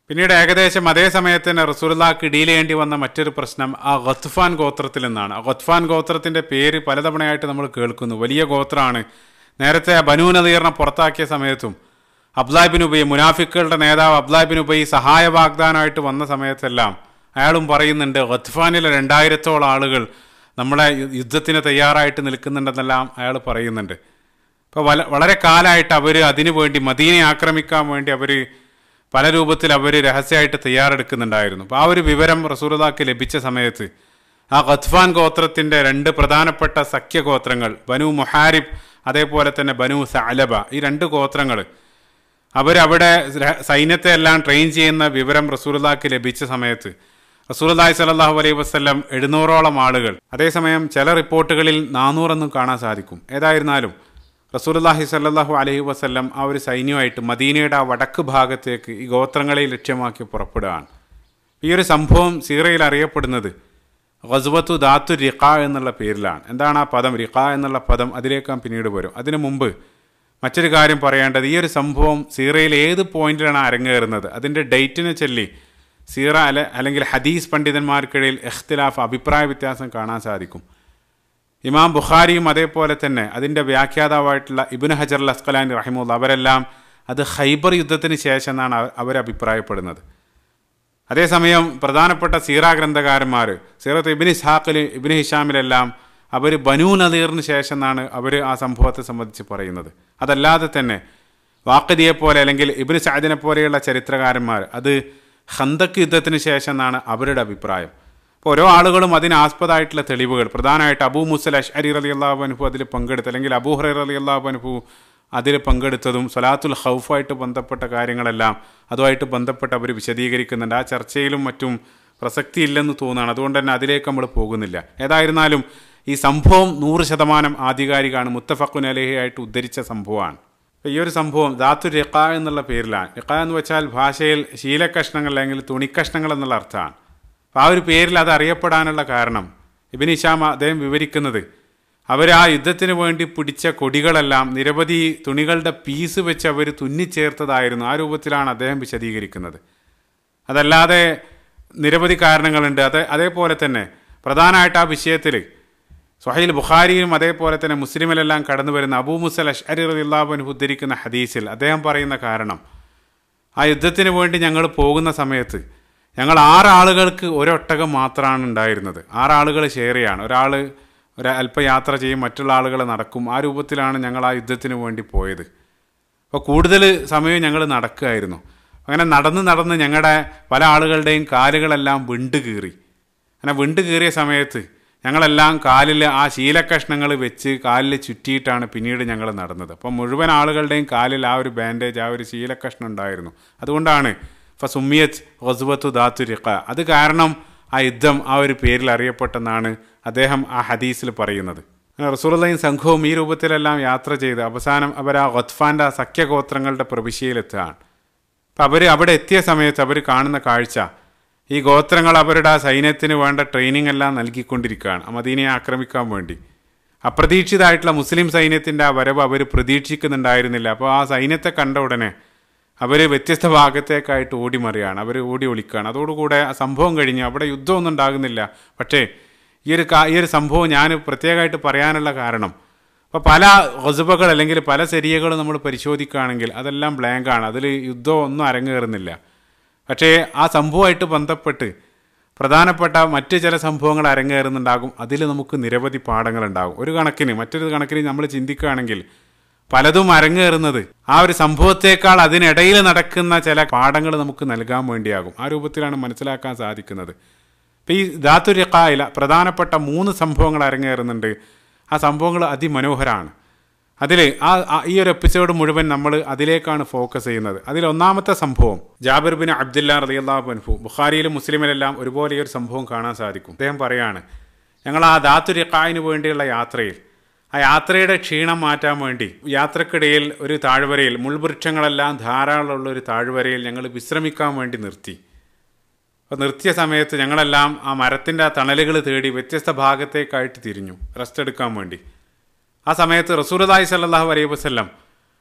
പിന്നീട് ഏകദേശം അതേ സമയത്ത് തന്നെ റസൂലുള്ളാഹ്ക്ക് ഡീൽ ചെയ്യേണ്ടി വന്ന മറ്റൊരു പ്രശ്നം ആ ഗത്ഫാൻ ഗോത്രത്തിൽ നിന്നാണ് ആ ഗത്ഫാൻ ഗോത്രത്തിന്റെ പേര് പലതവണയായിട്ട് നമ്മൾ കേൾക്കുന്നു വലിയ ഗോത്രമാണ് നേരത്തെ ആ ബനൂ നദീറിനെ പുറത്താക്കിയ സമയത്തും അബ്ദാബിൻ ഉബൈ മുനാഫിക്കുകളുടെ നേതാവ് അബ്ദാബിൻ ഉബൈ സഹായ വാഗ്ദാനമായിട്ട് വന്ന സമയത്തെല്ലാം അയാളും പറയുന്നുണ്ട് ഗത്ഫാനിലെ രണ്ടായിരത്തോളം ആളുകൾ നമ്മളെ യു- യുദ്ധത്തിന് തയ്യാറായിട്ട് നിൽക്കുന്നുണ്ടെന്നെല്ലാം അയാൾ പറയുന്നുണ്ട് ഇപ്പോൾ വല വളരെ കാലമായിട്ട് അവർ അതിനു വേണ്ടി മദീനെ ആക്രമിക്കാൻ വേണ്ടി അവർ പല രൂപത്തിൽ അവർ രഹസ്യമായിട്ട് തയ്യാറെടുക്കുന്നുണ്ടായിരുന്നു അപ്പോൾ ആ ഒരു വിവരം റസൂലുള്ളാഹിക്ക് ലഭിച്ച സമയത്ത് ആ ഖത്ഫാൻ ഗോത്രത്തിൻ്റെ രണ്ട് പ്രധാനപ്പെട്ട സഖ്യഗോത്രങ്ങൾ ബനു മുഹാരിബ് അതേപോലെ തന്നെ ബനു സഅലബ ഈ രണ്ട് ഗോത്രങ്ങൾ അവരവിടെ ര- സൈന്യത്തെ എല്ലാം ട്രെയിൻ ചെയ്യുന്ന വിവരം റസൂലുള്ളാഹിക്ക് ലഭിച്ച സമയത്ത് റസൂലുള്ളാഹി സ്വല്ലല്ലാഹു അലൈഹി വസല്ലം എഴുന്നൂറോളം ആളുകൾ അതേസമയം ചില റിപ്പോർട്ടുകളിൽ നാനൂറെന്നും കാണാൻ സാധിക്കും ഏതായിരുന്നാലും റസൂലുള്ളാഹി സ്വല്ലല്ലാഹു അലൈഹി വസല്ലം ആ ഒരു സൈന്യമായിട്ട് മദീനയുടെ ആ വടക്ക് ഭാഗത്തേക്ക് ഈ ഗോത്രങ്ങളെ ലക്ഷ്യമാക്കി പുറപ്പെടുകയാണ് ഈ ഒരു സംഭവം സീറയിൽ അറിയപ്പെടുന്നത് ഗസ്വത്തു ദാത്തു റിഖ എന്നുള്ള പേരിലാണ് എന്താണ് ആ പദം റിഖ എന്നുള്ള പദം അതിലേക്ക് ഞാൻ പിന്നീട് വരും അതിനു മുമ്പ് മറ്റൊരു കാര്യം പറയേണ്ടത് ഈ ഒരു സംഭവം സീറയിൽ ഏത് പോയിന്റിലാണ് അരങ്ങേറുന്നത് അതിൻ്റെ ഡേറ്റിനെ ചൊല്ലി സീറ അല അല്ലെങ്കിൽ ഹദീസ് പണ്ഡിതന്മാർക്കിടയിൽ ഇഖ്തിലാഫ് അഭിപ്രായ വ്യത്യാസം കാണാൻ സാധിക്കും ഇമാം ബുഖാരിയും അതേപോലെ തന്നെ അതിൻ്റെ വ്യാഖ്യാതാവായിട്ടുള്ള ഇബിൻ ഹജർ അൽ അസ്കലാൻ റഹിമുല്ല അവരെല്ലാം അത് ഹൈബർ യുദ്ധത്തിന് ശേഷം എന്നാണ് അവ- അവർ അഭിപ്രായപ്പെടുന്നത് അതേസമയം പ്രധാനപ്പെട്ട സീറ ഗ്രന്ഥകാരന്മാർ സീറത്ത് ഇബിൻ ഇസ്ഹാഖിൽ ഇബിൻ ഹിഷാമിലെല്ലാം അവർ ബനൂ നദീറിന് ശേഷം എന്നാണ് അവർ ആ സംഭവത്തെ സംബന്ധിച്ച് പറയുന്നത് അതല്ലാതെ തന്നെ വാക്കദിയെ പോലെ അല്ലെങ്കിൽ ഇബിൻ സഅദിനെ പോലെയുള്ള ചരിത്രകാരന്മാർ അത് ഹന്തക്ക് യുദ്ധത്തിന് ശേഷം എന്നാണ് അവരുടെ അഭിപ്രായം അപ്പോൾ ഓരോ ആളുകളും അതിനാസ്പദമായിട്ടുള്ള തെളിവുകൾ പ്രധാനമായിട്ട് അബൂ മുസൽ അഷ്അരി റലി അള്ളാഹു അനുഭു അതിൽ പങ്കെടുത്ത് അല്ലെങ്കിൽ അബൂ ഹുറൈ റലി അള്ളാഹു അനുഭു അതിൽ പങ്കെടുത്തതും സലാത്തുൽ ഹൗഫായിട്ട് ബന്ധപ്പെട്ട കാര്യങ്ങളെല്ലാം അതുമായിട്ട് ബന്ധപ്പെട്ട് അവർ വിശദീകരിക്കുന്നുണ്ട് ആ ചർച്ചയിലും മറ്റും പ്രസക്തി ഇല്ലെന്ന് തോന്നുകയാണ് അതുകൊണ്ട് തന്നെ അതിലേക്ക് നമ്മൾ പോകുന്നില്ല ഏതായിരുന്നാലും ഈ സംഭവം നൂറ് ശതമാനം ആധികാരികമാണ് മുത്തഫഖുൻ അലഹിയായിട്ട് ഉദ്ധരിച്ച സംഭവമാണ് അപ്പോൾ ഈ ഒരു സംഭവം ധാത്തു റിഖ എന്നുള്ള പേരിലാണ് റിഖ എന്ന് വെച്ചാൽ ഭാഷയിൽ ശീലക്കഷ്ണങ്ങൾ അല്ലെങ്കിൽ തുണിക്കഷ്ണങ്ങൾ എന്നുള്ള അർത്ഥമാണ് അപ്പോൾ ആ ഒരു പേരിൽ അത് അറിയപ്പെടാനുള്ള കാരണം ഇബിൻ ഇഷാമ അദ്ദേഹം വിവരിക്കുന്നത് അവർ ആ യുദ്ധത്തിന് വേണ്ടി പിടിച്ച കൊടികളെല്ലാം നിരവധി തുണികളുടെ പീസ് വെച്ച് അവർ തുന്നിച്ചേർത്തതായിരുന്നു ആ രൂപത്തിലാണ് അദ്ദേഹം വിശദീകരിക്കുന്നത് അതല്ലാതെ നിരവധി കാരണങ്ങളുണ്ട് അത് അതേപോലെ തന്നെ പ്രധാനമായിട്ട് ആ വിഷയത്തിൽ സ്വഹൈൽ ബുഖാരിയും അതേപോലെ തന്നെ മുസ്ലിമിലെല്ലാം കടന്നു വരുന്ന അബൂ മുസൽ അഷ്അരി റളിയല്ലാഹു അൻഹു ഉദ്ധരിക്കുന്ന ഹദീസിൽ അദ്ദേഹം പറയുന്ന കാരണം ആ യുദ്ധത്തിന് വേണ്ടി ഞങ്ങൾ പോകുന്ന സമയത്ത് ഞങ്ങൾ ആറാളുകൾക്ക് ഒരൊട്ടകം മാത്രമാണ് ഉണ്ടായിരുന്നത് ആറാളുകൾ ഷെയർ ചെയ്യാണ് ഒരാൾ ഒരു അല്പ യാത്ര ചെയ്യും മറ്റുള്ള ആളുകൾ നടക്കും ആ രൂപത്തിലാണ് ഞങ്ങൾ ആ യുദ്ധത്തിന് വേണ്ടി പോയത് അപ്പോൾ കൂടുതൽ സമയം ഞങ്ങൾ നടക്കുകയായിരുന്നു അങ്ങനെ നടന്ന് നടന്ന് ഞങ്ങളുടെ പല ആളുകളുടെയും കാലുകളെല്ലാം വിണ്ട് കീറി അങ്ങനെ വിണ്ട് കീറിയ സമയത്ത് ഞങ്ങളെല്ലാം കാലിൽ ആ ശീലക്കഷ്ണങ്ങൾ വെച്ച് കാലിൽ ചുറ്റിയിട്ടാണ് പിന്നീട് ഞങ്ങൾ നടന്നത് അപ്പം മുഴുവൻ ആളുകളുടെയും കാലിൽ ആ ഒരു ബാൻഡേജ് ആ ഒരു ശീലക്കഷ്ണം ഉണ്ടായിരുന്നു അതുകൊണ്ടാണ് ഫസുമിയത്ത് ഹൊസുബത്തു ദാത്തു റിഖ അത് കാരണം ആ യുദ്ധം ആ ഒരു പേരിൽ അറിയപ്പെട്ടെന്നാണ് അദ്ദേഹം ആ ഹദീസിൽ പറയുന്നത് അങ്ങനെ റസൂലുള്ളയും സംഘവും ഈ രൂപത്തിലെല്ലാം യാത്ര ചെയ്ത് അവസാനം അവർ ആ ഗത്ഫാൻ്റെ ആ സഖ്യഗോത്രങ്ങളുടെ പ്രവിശ്യയിലെത്തുകയാണ് അപ്പം അവർ അവിടെ എത്തിയ സമയത്ത് അവർ കാണുന്ന കാഴ്ച ഈ ഗോത്രങ്ങൾ അവരുടെ ആ സൈന്യത്തിന് വേണ്ട ട്രെയിനിങ് എല്ലാം നൽകിക്കൊണ്ടിരിക്കുകയാണ് ആ മദീനയെ ആക്രമിക്കാൻ വേണ്ടി അപ്രതീക്ഷിതമായിട്ടുള്ള മുസ്ലിം സൈന്യത്തിൻ്റെ ആ വരവ് അവർ പ്രതീക്ഷിക്കുന്നുണ്ടായിരുന്നില്ല അപ്പോൾ ആ സൈന്യത്തെ കണ്ട ഉടനെ അവർ വ്യത്യസ്ത ഭാഗത്തേക്കായിട്ട് ഓടിമറിയാണ് അവർ ഓടി ഒളിക്കുകയാണ് അതോടുകൂടെ ആ സംഭവം കഴിഞ്ഞു അവിടെ യുദ്ധമൊന്നും ഉണ്ടാകുന്നില്ല പക്ഷേ ഈ ഒരു കാ- ഈ ഒരു സംഭവം ഞാൻ പ്രത്യേകമായിട്ട് പറയാനുള്ള കാരണം അപ്പോൾ പല ഹൊസുബകൾ അല്ലെങ്കിൽ പല ശരിയകളും നമ്മൾ പരിശോധിക്കുകയാണെങ്കിൽ അതെല്ലാം ബ്ലാങ്കാണ് അതിൽ യുദ്ധം ഒന്നും അരങ്ങേറുന്നില്ല പക്ഷേ ആ സംഭവമായിട്ട് ബന്ധപ്പെട്ട് പ്രധാനപ്പെട്ട മറ്റ് ചില സംഭവങ്ങൾ അരങ്ങേറുന്നുണ്ടാകും അതിൽ നമുക്ക് നിരവധി പാഠങ്ങളുണ്ടാകും ഒരു കണക്കിന് മറ്റൊരു കണക്കിന് നമ്മൾ ചിന്തിക്കുകയാണെങ്കിൽ പലതും അരങ്ങേറുന്നത് ആ ഒരു സംഭവത്തേക്കാൾ അതിനിടയിൽ നടക്കുന്ന ചില പാഠങ്ങൾ നമുക്ക് നൽകാൻ വേണ്ടിയാകും ആ രൂപത്തിലാണ് മനസ്സിലാക്കാൻ സാധിക്കുന്നത് ഇപ്പം ഈ ധാതുരക്കായില പ്രധാനപ്പെട്ട മൂന്ന് സംഭവങ്ങൾ അരങ്ങേറുന്നുണ്ട് ആ സംഭവങ്ങൾ അതിമനോഹരമാണ് അതിൽ ആ ആ- ഈ ഒരു എപ്പിസോഡ് മുഴുവൻ നമ്മൾ അതിലേക്കാണ് ഫോക്കസ് ചെയ്യുന്നത് അതിൽ ഒന്നാമത്തെ സംഭവം ജാബിർ ബിൻ അബ്ദുല്ല റളിയല്ലാഹു അൻഹു ബുഖാരിയിലും മുസ്ലിമിലെല്ലാം ഒരുപോലെ ഈ ഒരു സംഭവം കാണാൻ സാധിക്കും അദ്ദേഹം പറയാണ് ഞങ്ങൾ ആ ധാത്തുരിക്കായിന് വേണ്ടിയുള്ള യാത്രയിൽ ആ യാത്രയുടെ ക്ഷീണം മാറ്റാൻ വേണ്ടി യാത്രക്കിടയിൽ ഒരു താഴ്വരയിൽ മുൾവൃക്ഷങ്ങളെല്ലാം ധാരാളമുള്ള ഒരു താഴ്വരയിൽ ഞങ്ങൾ വിശ്രമിക്കാൻ വേണ്ടി നിർത്തി അപ്പോൾ നിർത്തിയ സമയത്ത് ഞങ്ങളെല്ലാം ആ മരത്തിൻ്റെ ആ തണലുകൾ തേടി വ്യത്യസ്ത ഭാഗത്തേക്കായിട്ട് തിരിഞ്ഞു റെസ്റ്റ് എടുക്കാൻ വേണ്ടി ആ സമയത്ത് റസൂലുള്ളാഹി സ്വല്ലല്ലാഹു അലൈഹി വസല്ലം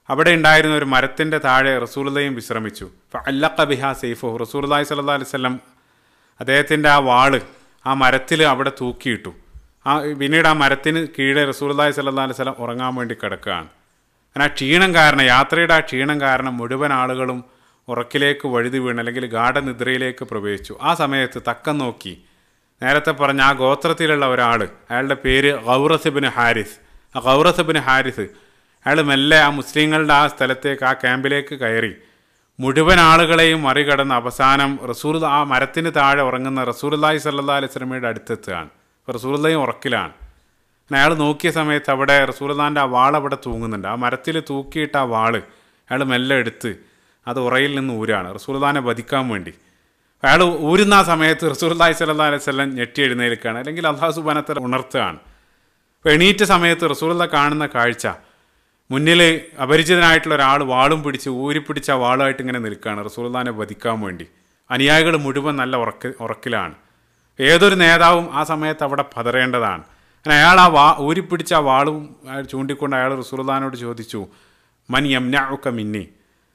അവിടെ ഉണ്ടായിരുന്ന ഒരു മരത്തിൻ്റെ താഴെ റസൂലതയും വിശ്രമിച്ചു അല്ലക്ക ബിഹ സെയ്ഫു റസൂലി സല്ലാ അലിസ്ലം അദ്ദേഹത്തിൻ്റെ ആ വാള് ആ മരത്തിൽ അവിടെ തൂക്കിയിട്ടു ആ പിന്നീട് ആ മരത്തിന് കീഴെ റസൂലി സല്ലാ അലിസ്ലം ഉറങ്ങാൻ വേണ്ടി കിടക്കുകയാണ് അങ്ങനെ ആ ക്ഷീണം കാരണം യാത്രയുടെ ആ ക്ഷീണം കാരണം മുഴുവൻ ആളുകളും ഉറക്കിലേക്ക് വഴുതി വീണ് അല്ലെങ്കിൽ ഗാഠനിദ്രയിലേക്ക് പ്രവേശിച്ചു ആ സമയത്ത് തക്കം നോക്കി നേരത്തെ പറഞ്ഞ ആ ഗോത്രത്തിലുള്ള ഒരാൾ അയാളുടെ പേര് ഗൗറസബിന് ഹാരിസ് ആ ഗൗറസബിന് ഹാരിസ് അയാൾ മെല്ലെ ആ മുസ്ലിങ്ങളുടെ ആ സ്ഥലത്തേക്ക് ആ ക്യാമ്പിലേക്ക് കയറി മുഴുവൻ ആളുകളെയും മറികടന്ന് അവസാനം റസൂൽ ആ മരത്തിന് താഴെ ഉറങ്ങുന്ന റസൂർലായി സല്ലാ അലിസ്ലമയുടെ അടുത്തെത്തുകയാണ് റസൂർലയും ഉറക്കിലാണ് അങ്ങനെ അയാൾ നോക്കിയ സമയത്ത് അവിടെ റസൂൽദാൻ്റെ ആ വാൾ അവിടെ തൂങ്ങുന്നുണ്ട് ആ മരത്തിൽ തൂക്കിയിട്ട് ആ വാള് അയാൾ മെല്ലെ എടുത്ത് അത് ഉറയിൽ നിന്ന് ഊരാണ് റസൂൽദാനെ വധിക്കാൻ വേണ്ടി അയാൾ ഊരുന്ന ആ സമയത്ത് റസൂർലായി സല്ലാ അലൈഹി സ്വലം ഞെട്ടി എഴുന്നേൽക്കുകയാണ് അല്ലെങ്കിൽ അള്ളാഹു സുബാനത്തെ ഉണർത്തുകയാണ് അപ്പോൾ എണീറ്റ സമയത്ത് റസൂലുള്ള കാണുന്ന കാഴ്ച മുന്നിൽ അപരിചിതനായിട്ടുള്ള ഒരാൾ വാളും പിടിച്ച് ഊരിപ്പിടിച്ച ആ വാളുമായിട്ട് ഇങ്ങനെ നിൽക്കുകയാണ് റസൂൽദാനെ വധിക്കാൻ വേണ്ടി അനുയായികൾ മുഴുവൻ നല്ല ഉറക്ക ഉറക്കിലാണ് ഏതൊരു നേതാവും ആ സമയത്ത് അവിടെ പതറേണ്ടതാണ് അങ്ങനെ അയാൾ ആ വാ ഊരിപ്പിടിച്ച ആ വാളും ചൂണ്ടിക്കൊണ്ട് അയാൾ റസൂൽദാനോട് ചോദിച്ചു മൻ യംനാഉക്ക മിന്നി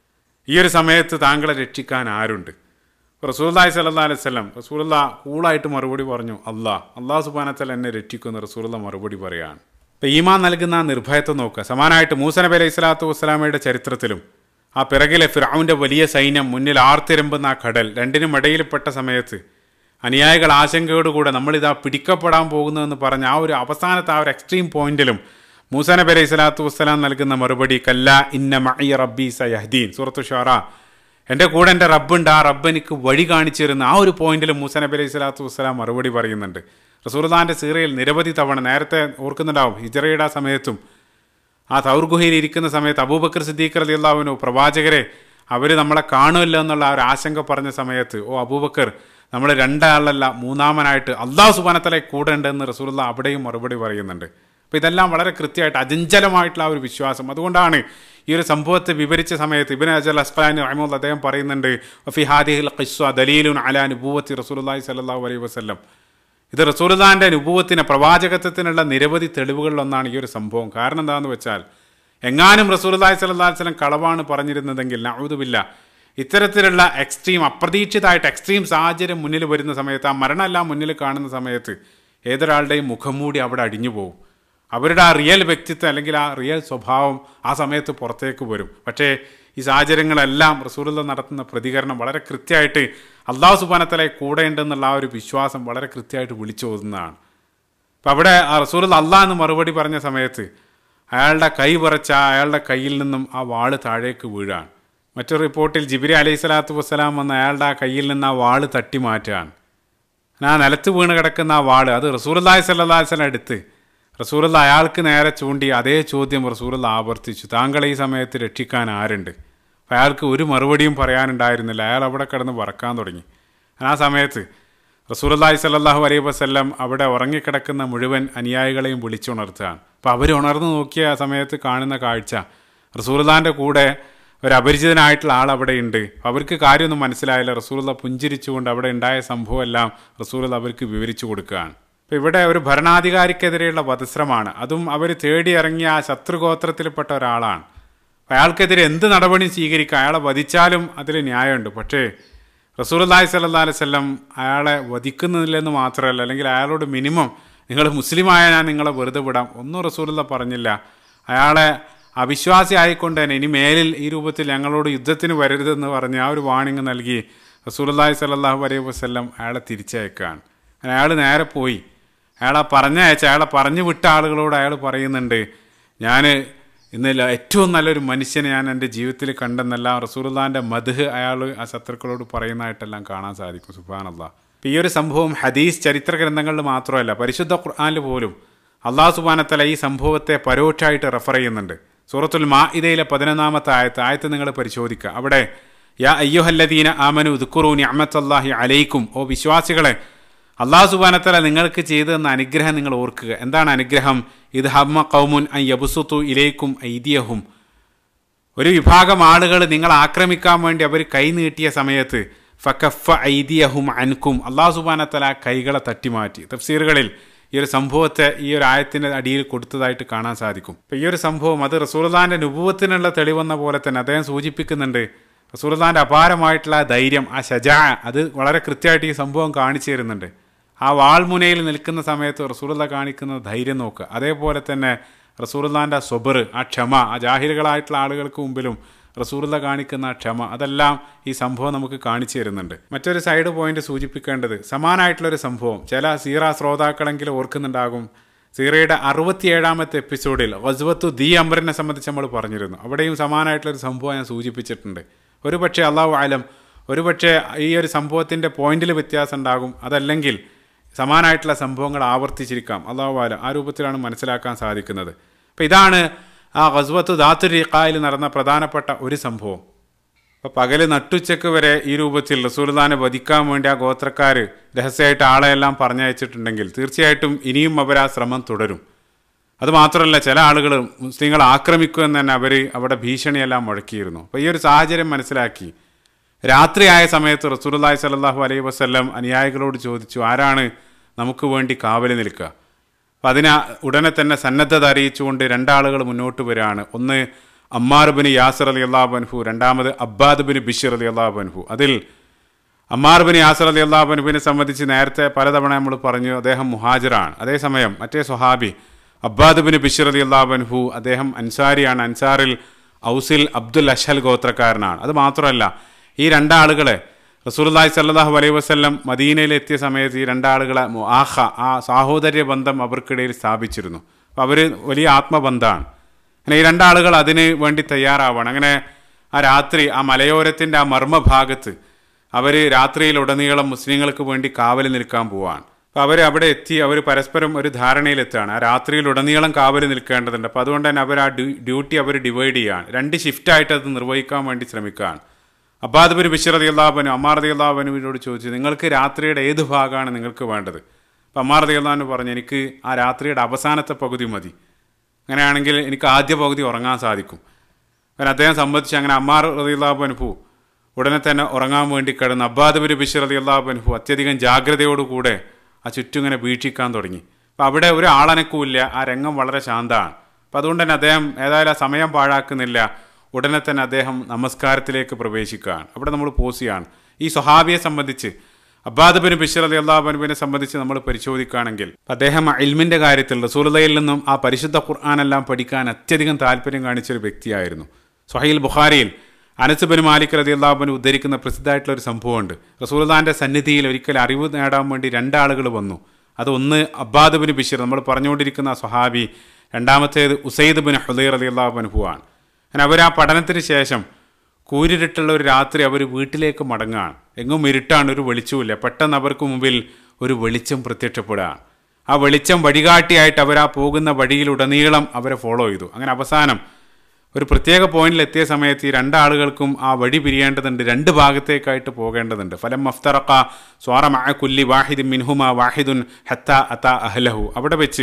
ഈ ഒരു സമയത്ത് താങ്കളെ രക്ഷിക്കാൻ ആരുണ്ട് റസൂല്ലായി സല്ലാ അലൈഹി സ്വലം റസൂലുള്ള കൂളായിട്ട് മറുപടി പറഞ്ഞു അല്ലാ അള്ളാഹു സുബാനത്തൽ എന്നെ രക്ഷിക്കുന്ന റസൂലുള്ള മറുപടി പറയാണ് ഇപ്പം ഈമാൻ നൽകുന്ന ആ നിർഭയത്വം നോക്കുക സമാനമായിട്ട് മൂസ നബി അലൈഹി സ്വലാത്തു വസ്സലാമയുടെ ചരിത്രത്തിലും ആ പിറകിലെ ഫിറാവിൻ്റെ വലിയ സൈന്യം മുന്നിൽ ആർത്തിരമ്പുന്ന ആ കടൽ രണ്ടിനും ഇടയിൽപ്പെട്ട സമയത്ത് അനുയായികൾ ആശങ്കയോടുകൂടെ നമ്മളിതാ പിടിക്കപ്പെടാൻ പോകുന്നതെന്ന് പറഞ്ഞ ആ ഒരു അവസാനത്തെ ആ ഒരു എക്സ്ട്രീം പോയിന്റിലും മൂസ നബി അലൈഹി സ്വലാത്തു വസ്സലാം നൽകുന്ന മറുപടി കല്ല ഇന്ന മഅയ റബ്ബി സയഹ്ദീൻ സൂറത്തു ഷാറ എൻ്റെ കൂടെ എൻ്റെ റബ്ബുണ്ട് ആ റബ്ബ് എനിക്ക് വഴി കാണിച്ചു തരുന്ന ആ ഒരു പോയിന്റിൽ മൂസ നബി അലൈഹി സ്വലാത്തു വസ്സലാം മറുപടി പറയുന്നുണ്ട് റസൂർദാൻ്റെ സീറയിൽ നിരവധി തവണ നേരത്തെ ഓർക്കുന്നുണ്ടാവും ഹിജറയുടെ ആ സമയത്തും ആ തൗർ ഗുഹയിൽ ഇരിക്കുന്ന സമയത്ത് അബൂബക്കർ സിദ്ദീഖ് അലി അള്ളാഹുവിനു പ്രവാചകരെ അവർ നമ്മളെ കാണുമല്ലോ എന്നുള്ള ആ ഒരു ആശങ്ക പറഞ്ഞ സമയത്ത് ഓ അബൂബക്കർ നമ്മൾ രണ്ടാളല്ല മൂന്നാമനായിട്ട് അള്ളാഹു സുബാനത്തലെ കൂടെ ഉണ്ടെന്ന് റസൂലുള്ള അവിടെയും മറുപടി പറയുന്നുണ്ട് അപ്പോൾ ഇതെല്ലാം വളരെ കൃത്യമായിട്ട് അചഞ്ചലമായിട്ടുള്ള ആ ഒരു വിശ്വാസം അതുകൊണ്ടാണ് ഈ ഒരു സംഭവത്തെ വിവരിച്ച സമയത്ത് ഇബിൻ അജൽ അസ്ഖലാനി റഹ്മുല്ല അദ്ദേഹം പറയുന്നുണ്ട് ഫിഹാദിഹിൽ ഖിസ്വ ദലീലുൻ അലാ നുബൂവത്തി റസൂലുള്ളാഹി സ്വല്ലല്ലാഹു അലൈഹി വസല്ലം ഇത് റസൂലുള്ളാഹിൻ്റെ നുബൂവത്തിന് പ്രവാചകത്വത്തിനുള്ള നിരവധി തെളിവുകളിലൊന്നാണ് ഈ ഒരു സംഭവം കാരണം എന്താണെന്ന് വെച്ചാൽ എങ്ങാനും റസൂലുള്ളാഹി സ്വല്ലല്ലാഹു അലൈഹി വസല്ലം കളവാണ് പറഞ്ഞിരുന്നതെങ്കിൽ നഊദുബില്ല ഇത്തരത്തിലുള്ള എക്സ്ട്രീം അപ്രതീക്ഷിതമായിട്ട് എക്സ്ട്രീം സാഹചര്യം മുന്നിൽ വരുന്ന സമയത്ത് ആ മരണമെല്ലാം മുന്നിൽ കാണുന്ന സമയത്ത് ഏതൊരാളുടെയും മുഖം മൂടി അവിടെ അടിഞ്ഞു പോകും അവരുടെ ആ റിയൽ വ്യക്തിത്വം അല്ലെങ്കിൽ ആ റിയൽ സ്വഭാവം ആ സമയത്ത് പുറത്തേക്ക് വരും പക്ഷേ ഈ സാഹചര്യങ്ങളെല്ലാം റസൂലുള്ള നടത്തുന്ന പ്രതികരണം വളരെ കൃത്യമായിട്ട് അള്ളാഹു സുബാനത്തലെ കൂടെ ഉണ്ടെന്നുള്ള ആ ഒരു വിശ്വാസം വളരെ കൃത്യമായിട്ട് വിളിച്ചു ഓതുന്നതാണ് അപ്പം അവിടെ ആ റസൂൽ അള്ളാഹ് എന്ന് മറുപടി പറഞ്ഞ സമയത്ത് അയാളുടെ കൈ പറച്ച അയാളുടെ കയ്യിൽ നിന്നും ആ വാള് താഴേക്ക് വീഴാണ് മറ്റൊരു റിപ്പോർട്ടിൽ ജിബിരി അലൈഹി സ്വലാത്തു വസ്സലാം വന്ന് അയാളുടെ ആ കയ്യിൽ നിന്ന് ആ വാള് തട്ടി മാറ്റുകയാണ് ആ നിലത്ത് വീണ് കിടക്കുന്ന ആ വാള് അത് റസൂർല്ലാഹി സല്ലാ വസ്ലം എടുത്ത് റസൂലുള്ള അയാൾക്ക് നേരെ ചൂണ്ടി അതേ ചോദ്യം റസൂലുള്ള ആവർത്തിച്ചു താങ്കൾ ഈ സമയത്ത് രക്ഷിക്കാൻ ആരുണ്ട് അപ്പം അയാൾക്ക് ഒരു മറുപടിയും പറയാനുണ്ടായിരുന്നില്ല അയാൾ അവിടെ കിടന്ന് വറക്കാൻ തുടങ്ങി ആ സമയത്ത് റസൂലല്ലാഹി സല്ലാഹു അലൈഹി വസ്ല്ലം അവിടെ ഉറങ്ങിക്കിടക്കുന്ന മുഴുവൻ അനുയായികളെയും വിളിച്ചുണർത്തുകയാണ് അപ്പോൾ അവർ ഉണർന്നു നോക്കിയ ആ സമയത്ത് കാണുന്ന കാഴ്ച റസൂലുള്ളാൻ്റെ കൂടെ ഒരു അപരിചിതനായിട്ടുള്ള ആൾ അവിടെ ഉണ്ട് അവർക്ക് കാര്യമൊന്നും മനസ്സിലായില്ല റസൂലുള്ള പുഞ്ചിരിച്ചുകൊണ്ട് അവിടെ ഉണ്ടായ സംഭവമെല്ലാം റസൂലുള്ള അവർക്ക് വിവരിച്ചു കൊടുക്കുകയാണ് അപ്പോൾ ഇവിടെ ഒരു ഭരണാധികാരിക്കെതിരെയുള്ള വധശ്രമാണ് അതും അവർ തേടിയിറങ്ങിയ ആ ശത്രുഗോത്രത്തിൽപ്പെട്ട ഒരാളാണ് അയാൾക്കെതിരെ എന്ത് നടപടി സ്വീകരിക്കാം അയാളെ വധിച്ചാലും അതിൽ ന്യായമുണ്ട് പക്ഷേ റസൂലി സല്ലാ അലൈവല്ലം അയാളെ വധിക്കുന്നില്ലെന്ന് മാത്രമല്ല അല്ലെങ്കിൽ അയാളോട് മിനിമം നിങ്ങൾ മുസ്ലിമായ ഞാൻ നിങ്ങളെ വെറുതെ വിടാം ഒന്നും റസൂലുള്ള പറഞ്ഞില്ല അയാളെ അവിശ്വാസി ആയിക്കൊണ്ട് തന്നെ ഇനി മേലിൽ ഈ രൂപത്തിൽ ഞങ്ങളോട് യുദ്ധത്തിന് വരരുതെന്ന് പറഞ്ഞ് ആ ഒരു വാണിംഗ് നൽകി റസൂലി സല്ലാഹു അലൈഹി വസ്ല്ലം അയാളെ തിരിച്ചയക്കുകയാണ് അയാൾ നേരെ പോയി അയാളെ പറഞ്ഞയച്ച അയാളെ പറഞ്ഞു വിട്ട ആളുകളോട് അയാൾ പറയുന്നുണ്ട് ഞാൻ ഇന്ന് ഏറ്റവും നല്ലൊരു മനുഷ്യനെ ഞാൻ എൻ്റെ ജീവിതത്തിൽ കണ്ടെന്നല്ല റസൂലുള്ളാൻ്റെ മധുഹ് അയാൾ ആ ശത്രുക്കളോട് പറയുന്നതായിട്ടെല്ലാം കാണാൻ സാധിക്കും സുബാനല്ല ഈ ഒരു സംഭവം ഹദീസ് ചരിത്ര ഗ്രന്ഥങ്ങളിൽ മാത്രമല്ല പരിശുദ്ധ ഖുർആാനിൽ പോലും അള്ളാഹു സുബാനത്തല ഈ സംഭവത്തെ പരോക്ഷമായിട്ട് റെഫർ ചെയ്യുന്നുണ്ട് സൂറത്തുൽ മാ ഇതയിലെ പതിനൊന്നാമത്തെ ആയത്ത് ആയത്ത് നിങ്ങൾ പരിശോധിക്കുക അവിടെ യാ അയ്യുഹല്ലദീന ആമനു ഉദ്ക്കുറൂനി അഹമ്മത്തല്ലാഹി അലൈക്കും ഓ വിശ്വാസികളെ അള്ളാഹു സുബാനത്തല നിങ്ങൾക്ക് ചെയ്തെന്ന അനുഗ്രഹം നിങ്ങൾ ഓർക്കുക എന്താണ് അനുഗ്രഹം ഇത് ഹമ്മ കൗമുൻ ഐ യബുസുത്തു ഇലേക്കും ഐതിയഹും ഒരു വിഭാഗം ആളുകൾ നിങ്ങൾ ആക്രമിക്കാൻ വേണ്ടി അവർ കൈ നീട്ടിയ സമയത്ത് ഫക്കഫ ഐതിയഹും അൻകും അള്ളാഹു സുബാനത്തല കൈകളെ തട്ടിമാറ്റി തഫ്സീറുകളിൽ ഈ ഒരു സംഭവത്തെ ഈ ഒരു ആയത്തിൻ്റെ അടിയിൽ കൊടുത്തതായിട്ട് കാണാൻ സാധിക്കും അപ്പം ഈ ഒരു സംഭവം അത് റസൂർദാൻ്റെ നുപൂവത്തിനുള്ള തെളിവെന്ന പോലെ തന്നെ അദ്ദേഹം സൂചിപ്പിക്കുന്നുണ്ട് റസൂർദാൻ്റെ അപാരമായിട്ടുള്ള ആ ധൈര്യം ആ ഷജാ അത് വളരെ കൃത്യമായിട്ട് ഈ സംഭവം കാണിച്ചു തരുന്നുണ്ട് ആ വാൾമുനയിൽ നിൽക്കുന്ന സമയത്ത് റസൂറുള്ള കാണിക്കുന്ന ധൈര്യം നോക്കുക അതേപോലെ തന്നെ റസൂറുല്ലാൻ്റെ സ്വബർ ആ ക്ഷമ ആ ജാഹിലുകളായിട്ടുള്ള ആളുകൾക്ക് മുമ്പിലും റസൂറുള്ള കാണിക്കുന്ന ആ ക്ഷമ അതെല്ലാം ഈ സംഭവം നമുക്ക് കാണിച്ചു തരുന്നുണ്ട് മറ്റൊരു സൈഡ് പോയിന്റ് സൂചിപ്പിക്കേണ്ടത് സമാനമായിട്ടുള്ളൊരു സംഭവം ചില സീറ ശ്രോതാക്കളെങ്കിലും ഓർക്കുന്നുണ്ടാകും സീറയുടെ അറുപത്തിയേഴാമത്തെ എപ്പിസോഡിൽ ഗസ്വത്തു ദി അമറിനെ സംബന്ധിച്ച് നമ്മൾ പറഞ്ഞിരുന്നു അവിടെയും സമാനമായിട്ടുള്ളൊരു സംഭവം ഞാൻ സൂചിപ്പിച്ചിട്ടുണ്ട് ഒരുപക്ഷെ അള്ളാഹു ആലം ഒരുപക്ഷെ ഈ ഒരു സംഭവത്തിൻ്റെ പോയിന്റിൽ വ്യത്യാസം ഉണ്ടാകും അതല്ലെങ്കിൽ സമാനമായിട്ടുള്ള സംഭവങ്ങൾ ആവർത്തിച്ചിരിക്കാം അള്ളാഹു ആലം ആ രൂപത്തിലാണ് മനസ്സിലാക്കാൻ സാധിക്കുന്നത് അപ്പം ഇതാണ് ആ ഗസ്വത്ത് ദാത്തുരിക്കായിൽ നടന്ന പ്രധാനപ്പെട്ട ഒരു സംഭവം അപ്പോൾ പകല് നട്ടുച്ചക്ക് വരെ ഈ രൂപത്തിൽ റസൂൽദാനെ വധിക്കാൻ വേണ്ടി ആ ഗോത്രക്കാർ രഹസ്യമായിട്ട് ആളെയെല്ലാം പറഞ്ഞയച്ചിട്ടുണ്ടെങ്കിൽ തീർച്ചയായിട്ടും ഇനിയും അവർ ആ ശ്രമം തുടരും അതുമാത്രമല്ല ചില ആളുകൾ മുസ്ലിങ്ങളെ ആക്രമിക്കുമെന്ന് തന്നെ അവർ അവിടെ ഭീഷണിയെല്ലാം മുഴക്കിയിരുന്നു അപ്പോൾ ഈ ഒരു സാഹചര്യം മനസ്സിലാക്കി രാത്രിയായ സമയത്ത് റസൂലുള്ളാഹി സ്വല്ലല്ലാഹു അലൈഹി വസല്ലം അനുയായികളോട് ചോദിച്ചു ആരാണ് നമുക്ക് വേണ്ടി കാവൽ നിൽക്കുക അപ്പം അതിന് ഉടനെ തന്നെ സന്നദ്ധത അറിയിച്ചുകൊണ്ട് രണ്ടാളുകൾ മുന്നോട്ട് വരികയാണ് ഒന്ന് അമ്മാർ ബിൻ യാസർ അലി അള്ളാഹു അൻഹു രണ്ടാമത് അബ്ബാദ് ബിൻ ബിഷിർ അലി അള്ളാഹു അൻഹു അതിൽ അമ്മാർ ബിൻ യാസർ അലി അള്ളാഹു അൻഹുവിനെ സംബന്ധിച്ച് നേരത്തെ പലതവണ നമ്മൾ പറഞ്ഞു അദ്ദേഹം മുഹാജിറാണ് അതേസമയം മറ്റേ സ്വഹാബി അബ്ബാദ് ബിൻ ബിഷിർ അലി അള്ളാഹു അൻഹു അദ്ദേഹം അൻസാരിയാണ് അൻസാറിൽ ഔസിൽ അബ്ദുൽ അഷൽ ഗോത്രക്കാരനാണ് അത് മാത്രമല്ല ഈ രണ്ടാളുകളെ റസൂലുള്ളാഹി സ്വല്ലല്ലാഹു അലൈഹി വസല്ലം മദീനയിൽ എത്തിയ സമയത്ത് ഈ രണ്ടാളുകളെ ആഹ ആ സാഹോദര്യ ബന്ധം അവർക്കിടയിൽ സ്ഥാപിച്ചിരുന്നു അപ്പോൾ അവർ വലിയ ആത്മബന്ധമാണ് അങ്ങനെ ഈ രണ്ടാളുകൾ അതിന് വേണ്ടി തയ്യാറാവണം അങ്ങനെ ആ രാത്രി ആ മലയോരത്തിൻ്റെ ആ മർമ്മഭാഗത്ത് അവർ രാത്രിയിലുടനീളം മുസ്ലിങ്ങൾക്ക് വേണ്ടി കാവൽ നിൽക്കാൻ പോവാണ് അപ്പോൾ അവർ അവിടെ എത്തി അവർ പരസ്പരം ഒരു ധാരണയിലെത്തുകയാണ് ആ രാത്രിയിലുടനീളം കാവൽ നിൽക്കേണ്ടതുണ്ട് അപ്പോൾ അതുകൊണ്ട് തന്നെ അവർ ആ ഡ്യൂട്ടി അവർ ഡിവൈഡ് ചെയ്യുകയാണ് രണ്ട് ഷിഫ്റ്റായിട്ട് അത് നിർവഹിക്കാൻ വേണ്ടി ശ്രമിക്കുകയാണ് അബ്ബാദ് ബിൻ ബിഷർ അലി അള്ളാഹുബനു അമ്മാർ അലി അള്ളാഹുബനുവിനോട് ചോദിച്ചു നിങ്ങൾക്ക് രാത്രിയുടെ ഏത് ഭാഗമാണ് നിങ്ങൾക്ക് വേണ്ടത് അപ്പം അമ്മാർ അലി അള്ളാഹുന് പറഞ്ഞു എനിക്ക് ആ രാത്രിയുടെ അവസാനത്തെ പകുതി മതി അങ്ങനെയാണെങ്കിൽ എനിക്ക് ആദ്യ പകുതി ഉറങ്ങാൻ സാധിക്കും അങ്ങനെ അദ്ദേഹം സംബന്ധിച്ച് അങ്ങനെ അമ്മാർ റതി അള്ളാഹുബനുഭു ഉടനെ തന്നെ ഉറങ്ങാൻ വേണ്ടി കിടന്ന് അബ്ബാദ് ബിൻ ബിഷർ അലി അള്ളാഹുബനുഭു അത്യധികം ജാഗ്രതയോടുകൂടെ ആ ചുറ്റും ഇങ്ങനെ വീക്ഷിക്കാൻ തുടങ്ങി അപ്പം അവിടെ ഒരു ആളനക്കുമില്ല ആ രംഗം വളരെ ശാന്തമാണ് അപ്പം അതുകൊണ്ട് തന്നെ അദ്ദേഹം ഏതായാലും ആ സമയം പാഴാക്കുന്നില്ല ഉടനെ തന്നെ അദ്ദേഹം നമസ്കാരത്തിലേക്ക് പ്രവേശിക്കുകയാണ് അവിടെ നമ്മൾ പോസിയാണ് ഈ സ്വഹാബിയെ സംബന്ധിച്ച് അബ്ബാദ് ബിൻ ബിഷർ അലി അള്ളാഹുബനുബിനെ സംബന്ധിച്ച് നമ്മൾ പരിശോധിക്കുകയാണെങ്കിൽ അദ്ദേഹം ഇൽമിൻ്റെ കാര്യത്തിൽ റസൂലതയിൽ നിന്നും ആ പരിശുദ്ധ ഖുർആാനെല്ലാം പഠിക്കാൻ അത്യധികം താല്പര്യം കാണിച്ചൊരു വ്യക്തിയായിരുന്നു സ്വഹീൽ ബുഖാരിയിൽ അനസ് ബിൻ മാലിക് റതി അള്ളാഹുബന് ഉദ്ധരിക്കുന്ന പ്രസിദ്ധമായിട്ടുള്ള ഒരു സംഭവമുണ്ട് റസൂൽദാൻ്റെ സന്നിധിയിൽ ഒരിക്കൽ അറിവ് നേടാൻ വേണ്ടി രണ്ടാളുകൾ വന്നു അത് ഒന്ന് അബ്ബാദ് ബിൻ ബിഷർ നമ്മൾ പറഞ്ഞുകൊണ്ടിരിക്കുന്ന സ്വഹാബി രണ്ടാമത്തേത് ഉസൈദ് ബിൻ ഹുദൈർ അലി അള്ളാഹുബനുഹുവാണ് അങ്ങനെ അവർ ആ പഠനത്തിന് ശേഷം കൂരിരുട്ടുള്ള ഒരു രാത്രി അവർ വീട്ടിലേക്ക് മടങ്ങുകയാണ് എങ്ങും ഇരുട്ടാണ് ഒരു വെളിച്ചവുമില്ല പെട്ടെന്ന് അവർക്ക് മുമ്പിൽ ഒരു വെളിച്ചം പ്രത്യക്ഷപ്പെടുകയാണ് ആ വെളിച്ചം വഴികാട്ടിയായിട്ട് അവർ ആ പോകുന്ന വഴിയിലുടനീളം അവരെ ഫോളോ ചെയ്തു അങ്ങനെ അവസാനം ഒരു പ്രത്യേക പോയിന്റിൽ എത്തിയ സമയത്ത് ഈ രണ്ടാളുകൾക്കും ആ വഴി പിരിയേണ്ടതുണ്ട് രണ്ട് ഭാഗത്തേക്കായിട്ട് പോകേണ്ടതുണ്ട് ഫലം മഫ്തറക്ക സ്വാറമ കുല്ലി വാഹിദ് മിൻഹുമ വാഹിദുൻ ഹത്ത അത്ത അഹ്ലഹു അവിടെ വെച്ച്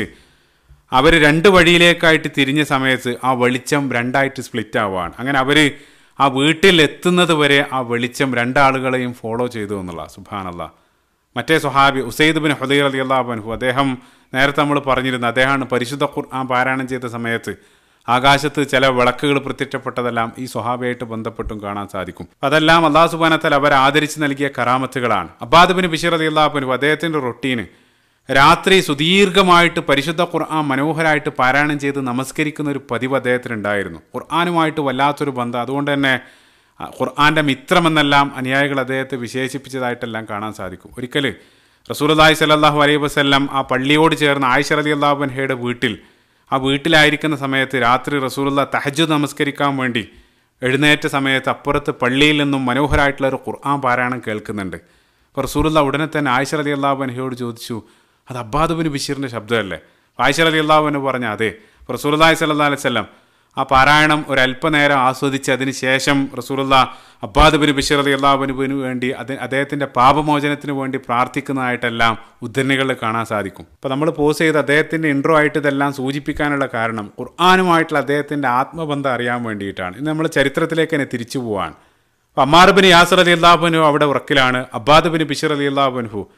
അവർ രണ്ട് വഴിയിലേക്കായിട്ട് തിരിഞ്ഞ സമയത്ത് ആ വെളിച്ചം രണ്ടായിട്ട് സ്പ്ലിറ്റ് ആവുകയാണ് അങ്ങനെ അവർ ആ വീട്ടിൽ എത്തുന്നത് വരെ ആ വെളിച്ചം രണ്ടാളുകളെയും ഫോളോ ചെയ്തു എന്നുള്ള സുബാനല്ല മറ്റേ സ്വഹാബി ഉസൈദ് ബിൻ ഹുദൈർ അലി അള്ളാഹുബൻഹു അദ്ദേഹം നേരത്തെ നമ്മൾ പറഞ്ഞിരുന്നു അദ്ദേഹമാണ് പരിശുദ്ധ ഖുർആൻ പാരായണം ചെയ്ത സമയത്ത് ആകാശത്ത് ചില വിളക്കുകൾ പ്രത്യക്ഷപ്പെട്ടതെല്ലാം ഈ സ്വഹാബിയായിട്ട് ബന്ധപ്പെട്ടും കാണാൻ സാധിക്കും അതെല്ലാം അള്ളാഹു സുബാനത്തൽ അവർ ആദരിച്ച് നൽകിയ കറാമത്തുകളാണ് അബ്ബാദ് ബിൻ ബഷീർ അലി അള്ളാഹുബൻഹു അദ്ദേഹത്തിൻ്റെ റൊട്ടീന് രാത്രി സുദീർഘമായിട്ട് പരിശുദ്ധ ഖുർആൻ മനോഹരമായിട്ട് പാരായണം ചെയ്ത് നമസ്കരിക്കുന്ന ഒരു പതിവ് അദ്ദേഹത്തിനുണ്ടായിരുന്നു ഖുർആാനുമായിട്ട് വല്ലാത്തൊരു ബന്ധം അതുകൊണ്ട് തന്നെ ഖുർആാൻ്റെ മിത്രമെന്നെല്ലാം അനുയായികൾ അദ്ദേഹത്തെ വിശേഷിപ്പിച്ചതായിട്ടെല്ലാം കാണാൻ സാധിക്കും ഒരിക്കൽ റസൂലി സല്ലാഹു അലൈഹി വസ്ല്ലാം ആ പള്ളിയോട് ചേർന്ന് ആയിഷ അലി അള്ളാഹുബൻഹയുടെ വീട്ടിൽ ആ വീട്ടിലായിരിക്കുന്ന സമയത്ത് രാത്രി റസൂലുള്ള തഹജ് നമസ്കരിക്കാൻ വേണ്ടി എഴുന്നേറ്റ സമയത്ത് അപ്പുറത്ത് പള്ളിയിൽ നിന്നും മനോഹരമായിട്ടുള്ള ഒരു ഖുർആൻ പാരായണം കേൾക്കുന്നുണ്ട് അപ്പോൾ റസൂലുള്ള ഉടനെ തന്നെ ആയിഷ അലി അള്ളാഹുബൻഹയോട് ചോദിച്ചു അത് അബ്ബാദുബിന് ബഷീറിൻ്റെ ശബ്ദമല്ലേ ആയിഷ അലി അള്ളാഹുബന് പറഞ്ഞു അതെ റസൂലി സല്ലാ അലൈഹി സ്വലം ആ പാരായണം ഒരല്പനേരം ആസ്വദിച്ച് അതിന് ശേഷം റസൂലുള്ള അബ്ബാദ് ബിൻ ബഷീർ അലി അള്ളാഹുബനുബിന് വേണ്ടി അത് അദ്ദേഹത്തിൻ്റെ പാപമോചനത്തിന് വേണ്ടി പ്രാർത്ഥിക്കുന്നതായിട്ടെല്ലാം ഉദ്ധരണികളിൽ കാണാൻ സാധിക്കും അപ്പോൾ നമ്മൾ പോസ് ചെയ്ത് അദ്ദേഹത്തിൻ്റെ ഇൻട്രോ ആയിട്ട് ഇതെല്ലാം സൂചിപ്പിക്കാനുള്ള കാരണം ഖുർആാനുമായിട്ടുള്ള അദ്ദേഹത്തിൻ്റെ ആത്മബന്ധം അറിയാൻ വേണ്ടിയിട്ടാണ് ഇന്ന് നമ്മൾ ചരിത്രത്തിലേക്ക് തന്നെ തിരിച്ചു പോവാണ് അപ്പോൾ അമ്മാർ ബിൻ യാസർ അലി അള്ളാഹുബനു അവിടെ ഉറക്കിലാണ് അബ്ബാദ് ബിൻ ബഷീർ അലി അള്ളാഹുബൻഹു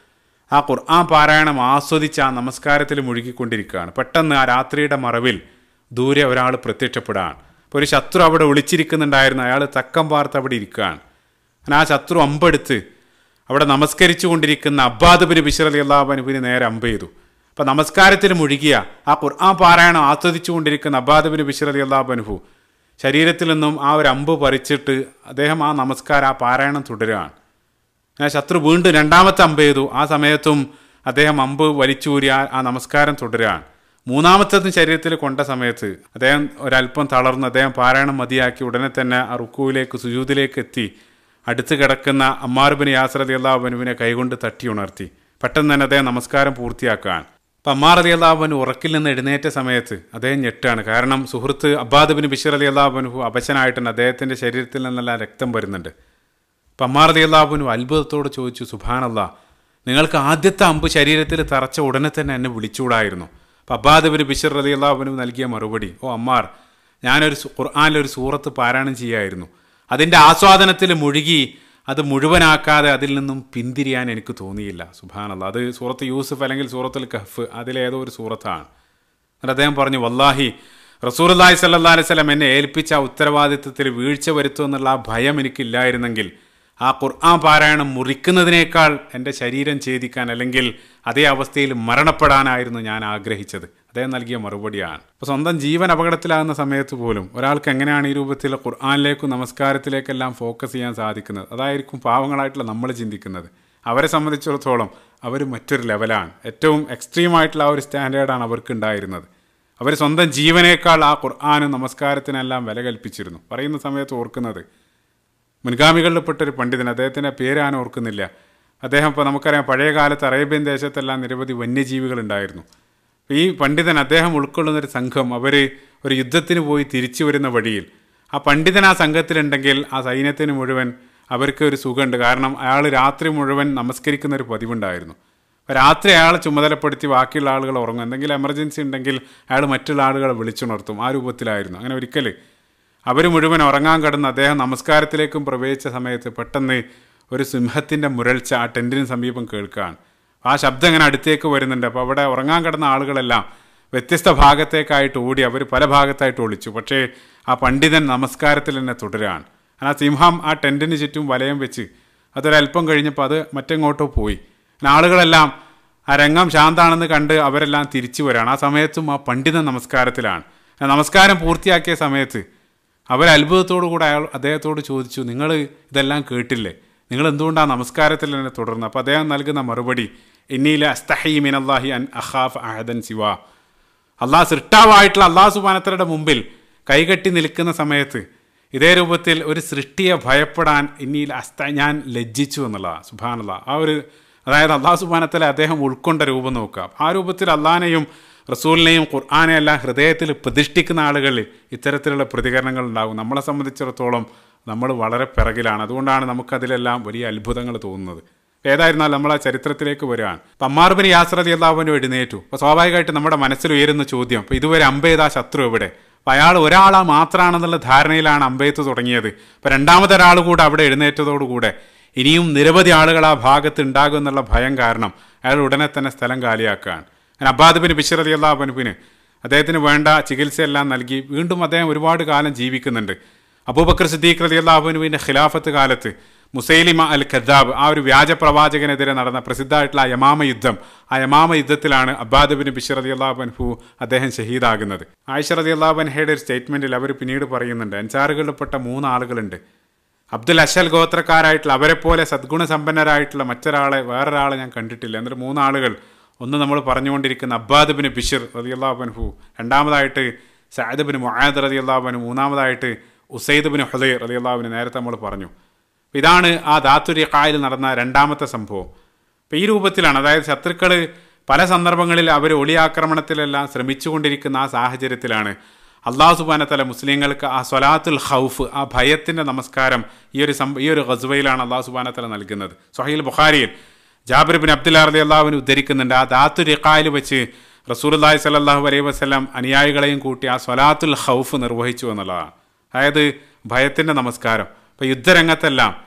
ആ ഖുർആൻ പാരായണം ആസ്വദിച്ച് ആ നമസ്കാരത്തിൽ മുഴുകിക്കൊണ്ടിരിക്കുകയാണ് പെട്ടെന്ന് ആ രാത്രിയുടെ മറവിൽ ദൂരെ ഒരാൾ പ്രത്യക്ഷപ്പെടാൻ ഇപ്പോൾ ഒരു ശത്രു അവിടെ ഒളിച്ചിരിക്കുന്നുണ്ടായിരുന്നു അയാൾ തക്കം പാർത്ത് അവിടെ ഇരിക്കുകയാണ് അങ്ങനെ ആ ശത്രു അമ്പെടുത്ത് അവിടെ നമസ്കരിച്ചു കൊണ്ടിരിക്കുന്ന അബ്ബാദുബിന് ബിഷർ അലി അള്ളാഹുബനുബിന് നേരെ അമ്പ് ചെയ്തു അപ്പം നമസ്കാരത്തിൽ മുഴുകിയ ആ ഖുർആൻ പാരായണം ആസ്വദിച്ചു കൊണ്ടിരിക്കുന്ന അബ്ബാദുബിന് ബിഷർ അലി അള്ളാഹുബനുഹു ശരീരത്തിൽ നിന്നും ആ ഒരു അമ്പ് പറിച്ചിട്ട് അദ്ദേഹം ആ നമസ്കാരം ആ പാരായണം തുടരുകയാണ് ഞാൻ ശത്രു വീണ്ടും രണ്ടാമത്തെ അമ്പ് ചെയ്തു ആ സമയത്തും അദ്ദേഹം അമ്പ് വലിച്ചൂരി ആ ആ നമസ്കാരം തുടരുകയാണ് മൂന്നാമത്തതും ശരീരത്തിൽ കൊണ്ട സമയത്ത് അദ്ദേഹം ഒരല്പം തളർന്ന് അദ്ദേഹം പാരായണം മതിയാക്കി ഉടനെ തന്നെ ആ റുക്കുവിലേക്ക് സുജൂതിലേക്ക് എത്തി അടുത്ത് കിടക്കുന്ന അമ്മാറുബിന് യാസർ അലി അള്ളാഹുബനുവിനെ കൈകൊണ്ട് തട്ടി ഉണർത്തി പെട്ടെന്ന് തന്നെ അദ്ദേഹം നമസ്കാരം പൂർത്തിയാക്കുകയാണ് അപ്പം അമ്മാർ അലി അള്ളാഹുബനു ഉറക്കിൽ നിന്ന് എഴുന്നേറ്റ സമയത്ത് അദ്ദേഹം ഞെട്ടാണ് കാരണം സുഹൃത്ത് അബ്ബാദ് ബിൻ ബിഷർ അലി അള്ളാഹുബനുഹു അപശനായിട്ടുണ്ട് അദ്ദേഹത്തിൻ്റെ ശരീരത്തിൽ നിന്നെല്ലാം രക്തം വരുന്നുണ്ട് അപ്പം അമ്മാർ അലി അള്ളാഹുബനു അത്ഭുതത്തോട് ചോദിച്ചു സുബാനല്ല നിങ്ങൾക്ക് ആദ്യത്തെ അമ്പ് ശരീരത്തിൽ തറച്ച ഉടനെ തന്നെ എന്നെ വിളിച്ചുകൂടായിരുന്നു അപ്പം അബ്ബാദ് ബിൻ ബിഷർ അലി അള്ളാഹുബനു നൽകിയ മറുപടി ഓ അമ്മാർ ഞാനൊരു സു- ഖുർആനിലൊരു സൂറത്ത് പാരായണം ചെയ്യായിരുന്നു അതിൻ്റെ ആസ്വാദനത്തിൽ മുഴുകി അത് മുഴുവനാക്കാതെ അതിൽ നിന്നും പിന്തിരിയാൻ എനിക്ക് തോന്നിയില്ല സുബാനല്ല അത് സൂറത്ത് യൂസുഫ് അല്ലെങ്കിൽ സൂറത്തുൽ കഹ്ഫ് അതിലേതോ ഒരു സൂറത്താണ് എന്നിട്ട് അദ്ദേഹം പറഞ്ഞു വല്ലാഹി റസൂർല്ലാഹി സല്ലാ അലൈഹി സ്വലം എന്നെ ഏൽപ്പിച്ച ആ ഉത്തരവാദിത്വത്തിൽ വീഴ്ച വരുത്തുമെന്നുള്ള ആ ഭയം എനിക്കില്ലായിരുന്നെങ്കിൽ ആ ഖുർആൻ പാരായണം മുറിക്കുന്നതിനേക്കാൾ എൻ്റെ ശരീരം ഛേദിക്കാൻ അല്ലെങ്കിൽ അതേ അവസ്ഥയിൽ മരണപ്പെടാനായിരുന്നു ഞാൻ ആഗ്രഹിച്ചത് അദ്ദേഹം നൽകിയ മറുപടിയാണ് അപ്പോൾ സ്വന്തം ജീവൻ അപകടത്തിലാകുന്ന സമയത്ത് പോലും ഒരാൾക്ക് എങ്ങനെയാണ് ഈ രൂപത്തിൽ ഖുർആനിലേക്കും നമസ്കാരത്തിലേക്കെല്ലാം ഫോക്കസ് ചെയ്യാൻ സാധിക്കുന്നത് അതായിരിക്കും പാവങ്ങളായിട്ടുള്ള നമ്മൾ ചിന്തിക്കുന്നത് അവരെ സംബന്ധിച്ചിടത്തോളം അവർ മറ്റൊരു ലെവലാണ് ഏറ്റവും എക്സ്ട്രീം ആയിട്ടുള്ള ആ ഒരു സ്റ്റാൻഡേർഡാണ് അവർക്ക് ഉണ്ടായിരുന്നത് അവർ സ്വന്തം ജീവനേക്കാൾ ആ ഖുർആാനും നമസ്കാരത്തിനെല്ലാം വില കൽപ്പിച്ചിരുന്നു പറയുന്ന സമയത്ത് ഓർക്കുന്നത് മുൻഗാമികളിൽപ്പെട്ടൊരു പണ്ഡിതൻ അദ്ദേഹത്തിൻ്റെ പേര് ഞാൻ ഓർക്കുന്നില്ല അദ്ദേഹം ഇപ്പോൾ നമുക്കറിയാം പഴയ കാലത്ത് അറേബ്യൻ ദേശത്തെല്ലാം നിരവധി വന്യജീവികൾ ഉണ്ടായിരുന്നു ഈ പണ്ഡിതൻ അദ്ദേഹം ഉൾക്കൊള്ളുന്നൊരു സംഘം അവർ ഒരു യുദ്ധത്തിന് പോയി തിരിച്ചു വരുന്ന വഴിയിൽ ആ പണ്ഡിതൻ ആ സംഘത്തിലുണ്ടെങ്കിൽ ആ സൈന്യത്തിന് മുഴുവൻ അവർക്ക് ഒരു സുഖമുണ്ട് കാരണം അയാൾ രാത്രി മുഴുവൻ നമസ്കരിക്കുന്ന ഒരു പതിവുണ്ടായിരുന്നു അപ്പോൾ രാത്രി അയാളെ ചുമതലപ്പെടുത്തി ബാക്കിയുള്ള ആളുകൾ ഉറങ്ങും എന്തെങ്കിലും എമർജൻസി ഉണ്ടെങ്കിൽ അയാൾ മറ്റുള്ള ആളുകളെ വിളിച്ചുണർത്തും ആ രൂപത്തിലായിരുന്നു അങ്ങനെ ഒരിക്കൽ അവർ മുഴുവൻ ഉറങ്ങാൻ കിടന്ന് അദ്ദേഹം നമസ്കാരത്തിലേക്കും പ്രവേശിച്ച സമയത്ത് പെട്ടെന്ന് ഒരു സിംഹത്തിൻ്റെ മുരൾച്ച ആ ടെൻറ്റിന് സമീപം കേൾക്കുകയാണ് ആ ശബ്ദം ഇങ്ങനെ അടുത്തേക്ക് വരുന്നുണ്ട് അപ്പോൾ അവിടെ ഉറങ്ങാൻ കിടന്ന ആളുകളെല്ലാം വ്യത്യസ്ത ഭാഗത്തേക്കായിട്ട് ഓടി അവർ പല ഭാഗത്തായിട്ട് ഒളിച്ചു പക്ഷേ ആ പണ്ഡിതൻ നമസ്കാരത്തിൽ തന്നെ തുടരുകയാണ് ആ സിംഹം ആ ടെൻറ്റിന് ചുറ്റും വലയം വെച്ച് അതൊരല്പം കഴിഞ്ഞപ്പോൾ അത് മറ്റെങ്ങോട്ടോ പോയി അങ്ങനെ ആളുകളെല്ലാം ആ രംഗം ശാന്താണെന്ന് കണ്ട് അവരെല്ലാം തിരിച്ചു വരികയാണ് ആ സമയത്തും ആ പണ്ഡിതൻ നമസ്കാരത്തിലാണ് ആ നമസ്കാരം പൂർത്തിയാക്കിയ സമയത്ത് അവർ അത്ഭുതത്തോടു കൂടെ അയാൾ അദ്ദേഹത്തോട് ചോദിച്ചു നിങ്ങൾ ഇതെല്ലാം കേട്ടില്ലേ നിങ്ങൾ എന്തുകൊണ്ടാണ് നമസ്കാരത്തിൽ തന്നെ തുടർന്നത് അപ്പോൾ അദ്ദേഹം നൽകുന്ന മറുപടി എന്നീല അസ്തഹി മിനല്ലാഹി അൻ അഖാഫ് അഹദൻ സിവ അള്ളാഹ് സൃഷ്ടാവായിട്ടുള്ള അള്ളാഹു സുബാനത്തരുടെ മുമ്പിൽ കൈകെട്ടി നിൽക്കുന്ന സമയത്ത് ഇതേ രൂപത്തിൽ ഒരു സൃഷ്ടിയെ ഭയപ്പെടാൻ ഇനിയിൽ അസ്ത ഞാൻ ലജ്ജിച്ചു എന്നുള്ളതാണ് സുബാനല്ല ആ ഒരു അതായത് അള്ളാഹു സുബാനത്തിലെ അദ്ദേഹം ഉൾക്കൊണ്ട രൂപം നോക്കുക ആ രൂപത്തിൽ അള്ളാഹിനെയും റസൂലിനെയും ഖുർആാനെയും എല്ലാം ഹൃദയത്തിൽ പ്രതിഷ്ഠിക്കുന്ന ആളുകളിൽ ഇത്തരത്തിലുള്ള പ്രതികരണങ്ങൾ ഉണ്ടാകും നമ്മളെ സംബന്ധിച്ചിടത്തോളം നമ്മൾ വളരെ പിറകിലാണ് അതുകൊണ്ടാണ് നമുക്കതിലെല്ലാം വലിയ അത്ഭുതങ്ങൾ തോന്നുന്നത് ഏതായിരുന്നാലും നമ്മൾ ആ ചരിത്രത്തിലേക്ക് വരികയാണ് അപ്പം അമ്മാർബിന് യാസ്രതി അള്ളാഹുവിനും എഴുന്നേറ്റു അപ്പോൾ സ്വാഭാവികമായിട്ട് നമ്മുടെ മനസ്സിൽ ഉയരുന്ന ചോദ്യം അപ്പോൾ ഇതുവരെ അമ്പെയ്ത ആ ശത്രു എവിടെ അപ്പം അയാൾ ഒരാളാ മാത്രമാണെന്നുള്ള ധാരണയിലാണ് അമ്പെയ്ത്ത് തുടങ്ങിയത് അപ്പം രണ്ടാമതൊരാൾ കൂടെ അവിടെ എഴുന്നേറ്റതോടുകൂടെ ഇനിയും നിരവധി ആളുകൾ ആ ഭാഗത്ത് ഉണ്ടാകും എന്നുള്ള ഭയം കാരണം അയാൾ ഉടനെ തന്നെ സ്ഥലം കാലിയാക്കുകയാണ് അങ്ങനെ അബ്ബാദുബിന് ബിഷർ അലി അള്ളാഹുബനുബിന് അദ്ദേഹത്തിന് വേണ്ട ചികിത്സയെല്ലാം നൽകി വീണ്ടും അദ്ദേഹം ഒരുപാട് കാലം ജീവിക്കുന്നുണ്ട് അബൂബക്കർ സിദ്ദീഖ് റലി അള്ളാഹുബനുവിൻ്റെ ഖിലാഫത്ത് കാലത്ത് മുസൈലിമ അൽ ഖദ്ദാബ് ആ ഒരു വ്യാജ പ്രവാചകനെതിരെ നടന്ന പ്രസിദ്ധമായിട്ടുള്ള ആ യമാമ യുദ്ധം ആ യമാമ യുദ്ധത്തിലാണ് അബ്ബാദുബിന് ബിഷർ അലി അള്ളാഹുബൻഹു അദ്ദേഹം ഷഹീദാകുന്നത് ആയിഷ റലി അള്ളാഹുബൻഹയുടെ ഒരു സ്റ്റേറ്റ്മെൻറ്റിൽ അവർ പിന്നീട് പറയുന്നുണ്ട് അൻസാറുകളിൽപ്പെട്ട മൂന്ന് ആളുകളുണ്ട് അബ്ദുൽ അഷൽ ഗോത്രക്കാരായിട്ടുള്ള അവരെപ്പോലെ സദ്ഗുണസമ്പന്നരായിട്ടുള്ള മറ്റൊരാളെ വേറൊരാളെ ഞാൻ കണ്ടിട്ടില്ല എന്നിട്ട് മൂന്നാളുകൾ ഒന്ന് നമ്മൾ പറഞ്ഞുകൊണ്ടിരിക്കുന്ന അബ്ബാദ് ബിൻ ബിഷിർ റതി അള്ളാഹുബൻഹു രണ്ടാമതായിട്ട് സഅദ് ബിൻ മുആദ് റതി അള്ളാഹുബനു മൂന്നാമതായിട്ട് ഉസൈദ് ബിൻ ഹുദൈ റതി അള്ളാഹുവിന് നേരത്തെ നമ്മൾ പറഞ്ഞു അപ്പോൾ ഇതാണ് ആ ധാത്തുരിക്കായിൽ നടന്ന രണ്ടാമത്തെ സംഭവം അപ്പോൾ ഈ രൂപത്തിലാണ് അതായത് ശത്രുക്കൾ പല സന്ദർഭങ്ങളിൽ അവർ ഒളിയാക്രമണത്തിലെല്ലാം ശ്രമിച്ചുകൊണ്ടിരിക്കുന്ന ആ സാഹചര്യത്തിലാണ് അള്ളാഹു സുബാനത്തല മുസ്ലിങ്ങൾക്ക് ആ സ്വലാത്തുൽ ഹൗഫ് ആ ഭയത്തിൻ്റെ നമസ്കാരം ഈ ഒരു സം ഈ ഒരു ഗസ്വയിലാണ് അള്ളാഹു സുബാനത്തല നൽകുന്നത് സൊഹീൽ ബുഖാരിയിൽ ജാബിർ ബിൻ അബ്ദുല്ലാ റലി അള്ളാഹുവിന് ഉദ്ധരിക്കുന്നുണ്ട് ആ ദാത്തു റിഖായിൽ വെച്ച് റസൂർല്ലാഹി സല്ലാഹു അലൈഹി വസ്ലം അനുയായികളെയും കൂട്ടി ആ സ്വലാത്തുൽ ഹൗഫ് നിർവഹിച്ചു എന്നുള്ളതാണ് അതായത് ഭയത്തിൻ്റെ നമസ്കാരം ഇപ്പോൾ യുദ്ധരംഗത്തെല്ലാം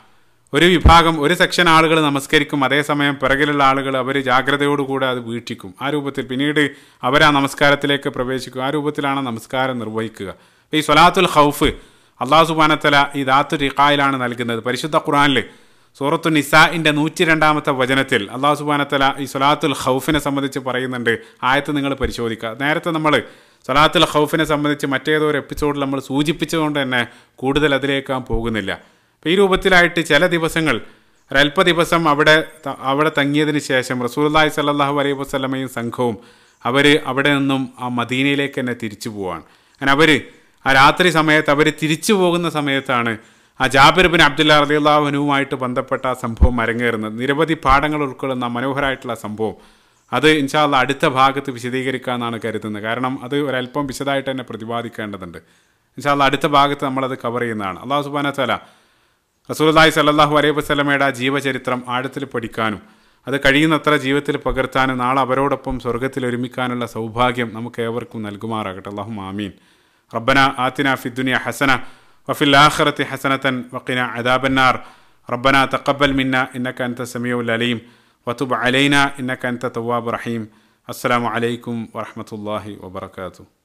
ഒരു വിഭാഗം ഒരു സെക്ഷൻ ആളുകൾ നമസ്കരിക്കും അതേസമയം പിറകിലുള്ള ആളുകൾ അവർ ജാഗ്രതയോടുകൂടെ അത് വീക്ഷിക്കും ആ രൂപത്തിൽ പിന്നീട് അവർ ആ നമസ്കാരത്തിലേക്ക് പ്രവേശിക്കും ആ രൂപത്തിലാണ് നമസ്കാരം നിർവഹിക്കുക അപ്പോൾ ഈ സ്വലാത്തുൽ ഹൗഫ് അള്ളാഹു സുബാനത്തല ഈ ദാത്തു റിഖായിലാണ് നൽകുന്നത് പരിശുദ്ധ ഖുറാനിൽ സൂറത്തു നിസാഇൻ്റെ നൂറ്റി രണ്ടാമത്തെ വചനത്തിൽ അള്ളാഹു സുബാനത്തല ഈ സ്വലാത്തുൽ ഹൗഫിനെ സംബന്ധിച്ച് പറയുന്നുണ്ട് ആയത്ത് നിങ്ങൾ പരിശോധിക്കുക നേരത്തെ നമ്മൾ സ്വലാത്തുൽ ഹൗഫിനെ സംബന്ധിച്ച് മറ്റേതോ ഒരു എപ്പിസോഡിൽ നമ്മൾ സൂചിപ്പിച്ചുകൊണ്ട് തന്നെ കൂടുതൽ അതിലേക്ക് പോകുന്നില്ല അപ്പോൾ ഈ രൂപത്തിലായിട്ട് ചില ദിവസങ്ങൾ ഒരല്പ ദിവസം അവിടെ ത- അവിടെ തങ്ങിയതിന് ശേഷം റസൂല്ലായി സല്ലാഹു അലൈഹി വസ്ലമയും സംഘവും അവർ അവിടെ നിന്നും ആ മദീനയിലേക്ക് തന്നെ തിരിച്ചു പോവാണ് അങ്ങനെ അവർ ആ രാത്രി സമയത്ത് അവർ തിരിച്ചു പോകുന്ന സമയത്താണ് ആ ജാബിർ ബിൻ അബ്ദുല്ല റലിയുള്ളാഹുനുവുമായിട്ട് ബന്ധപ്പെട്ട ആ സംഭവം അരങ്ങേറുന്നത് നിരവധി പാഠങ്ങൾ ഉൾക്കൊള്ളുന്ന മനോഹരമായിട്ടുള്ള സംഭവം അത് ഇൻഷാല്ല അടുത്ത ഭാഗത്ത് വിശദീകരിക്കാമെന്നാണ് കരുതുന്നത് കാരണം അത് ഒരല്പം വിശദമായിട്ട് തന്നെ പ്രതിപാദിക്കേണ്ടതുണ്ട് ഇൻഷാല്ല അടുത്ത ഭാഗത്ത് നമ്മളത് കവർ ചെയ്യുന്നതാണ് അള്ളാഹു സുബാന തല റസൂലുള്ളാഹി സല്ലല്ലാഹു അലൈഹി വസല്ലമയുടെ ആ ജീവചരിത്രം ആഴത്തിൽ പഠിക്കാനും അത് കഴിയുന്നത്ര ജീവിതത്തിൽ പകർത്താനും നാളെ അവരോടൊപ്പം സ്വർഗത്തിൽ ഒരുമിക്കാനുള്ള സൗഭാഗ്യം നമുക്ക് ഏവർക്കും നൽകുമാറാകട്ടെ അള്ളാഹു ആമീൻ റബ്ബന ആത്തിന ഫിദ്ദുനിയ ഹസന വഫിൽ ആഖിറത്തി ഹസനത്തൻ വഖിന അദാബന്നാർ റബ്ബന തഖബ്ബൽ മിന്ന ഇന്നക അൻത സമീഉൽ അലീം വതുബ് അലൈന ഇന്നക അൻത തവ്വാബ് റഹീം അസ്സലാമു അലൈക്കും വറഹ്മത്തുള്ളാഹി വബറകാതുഹു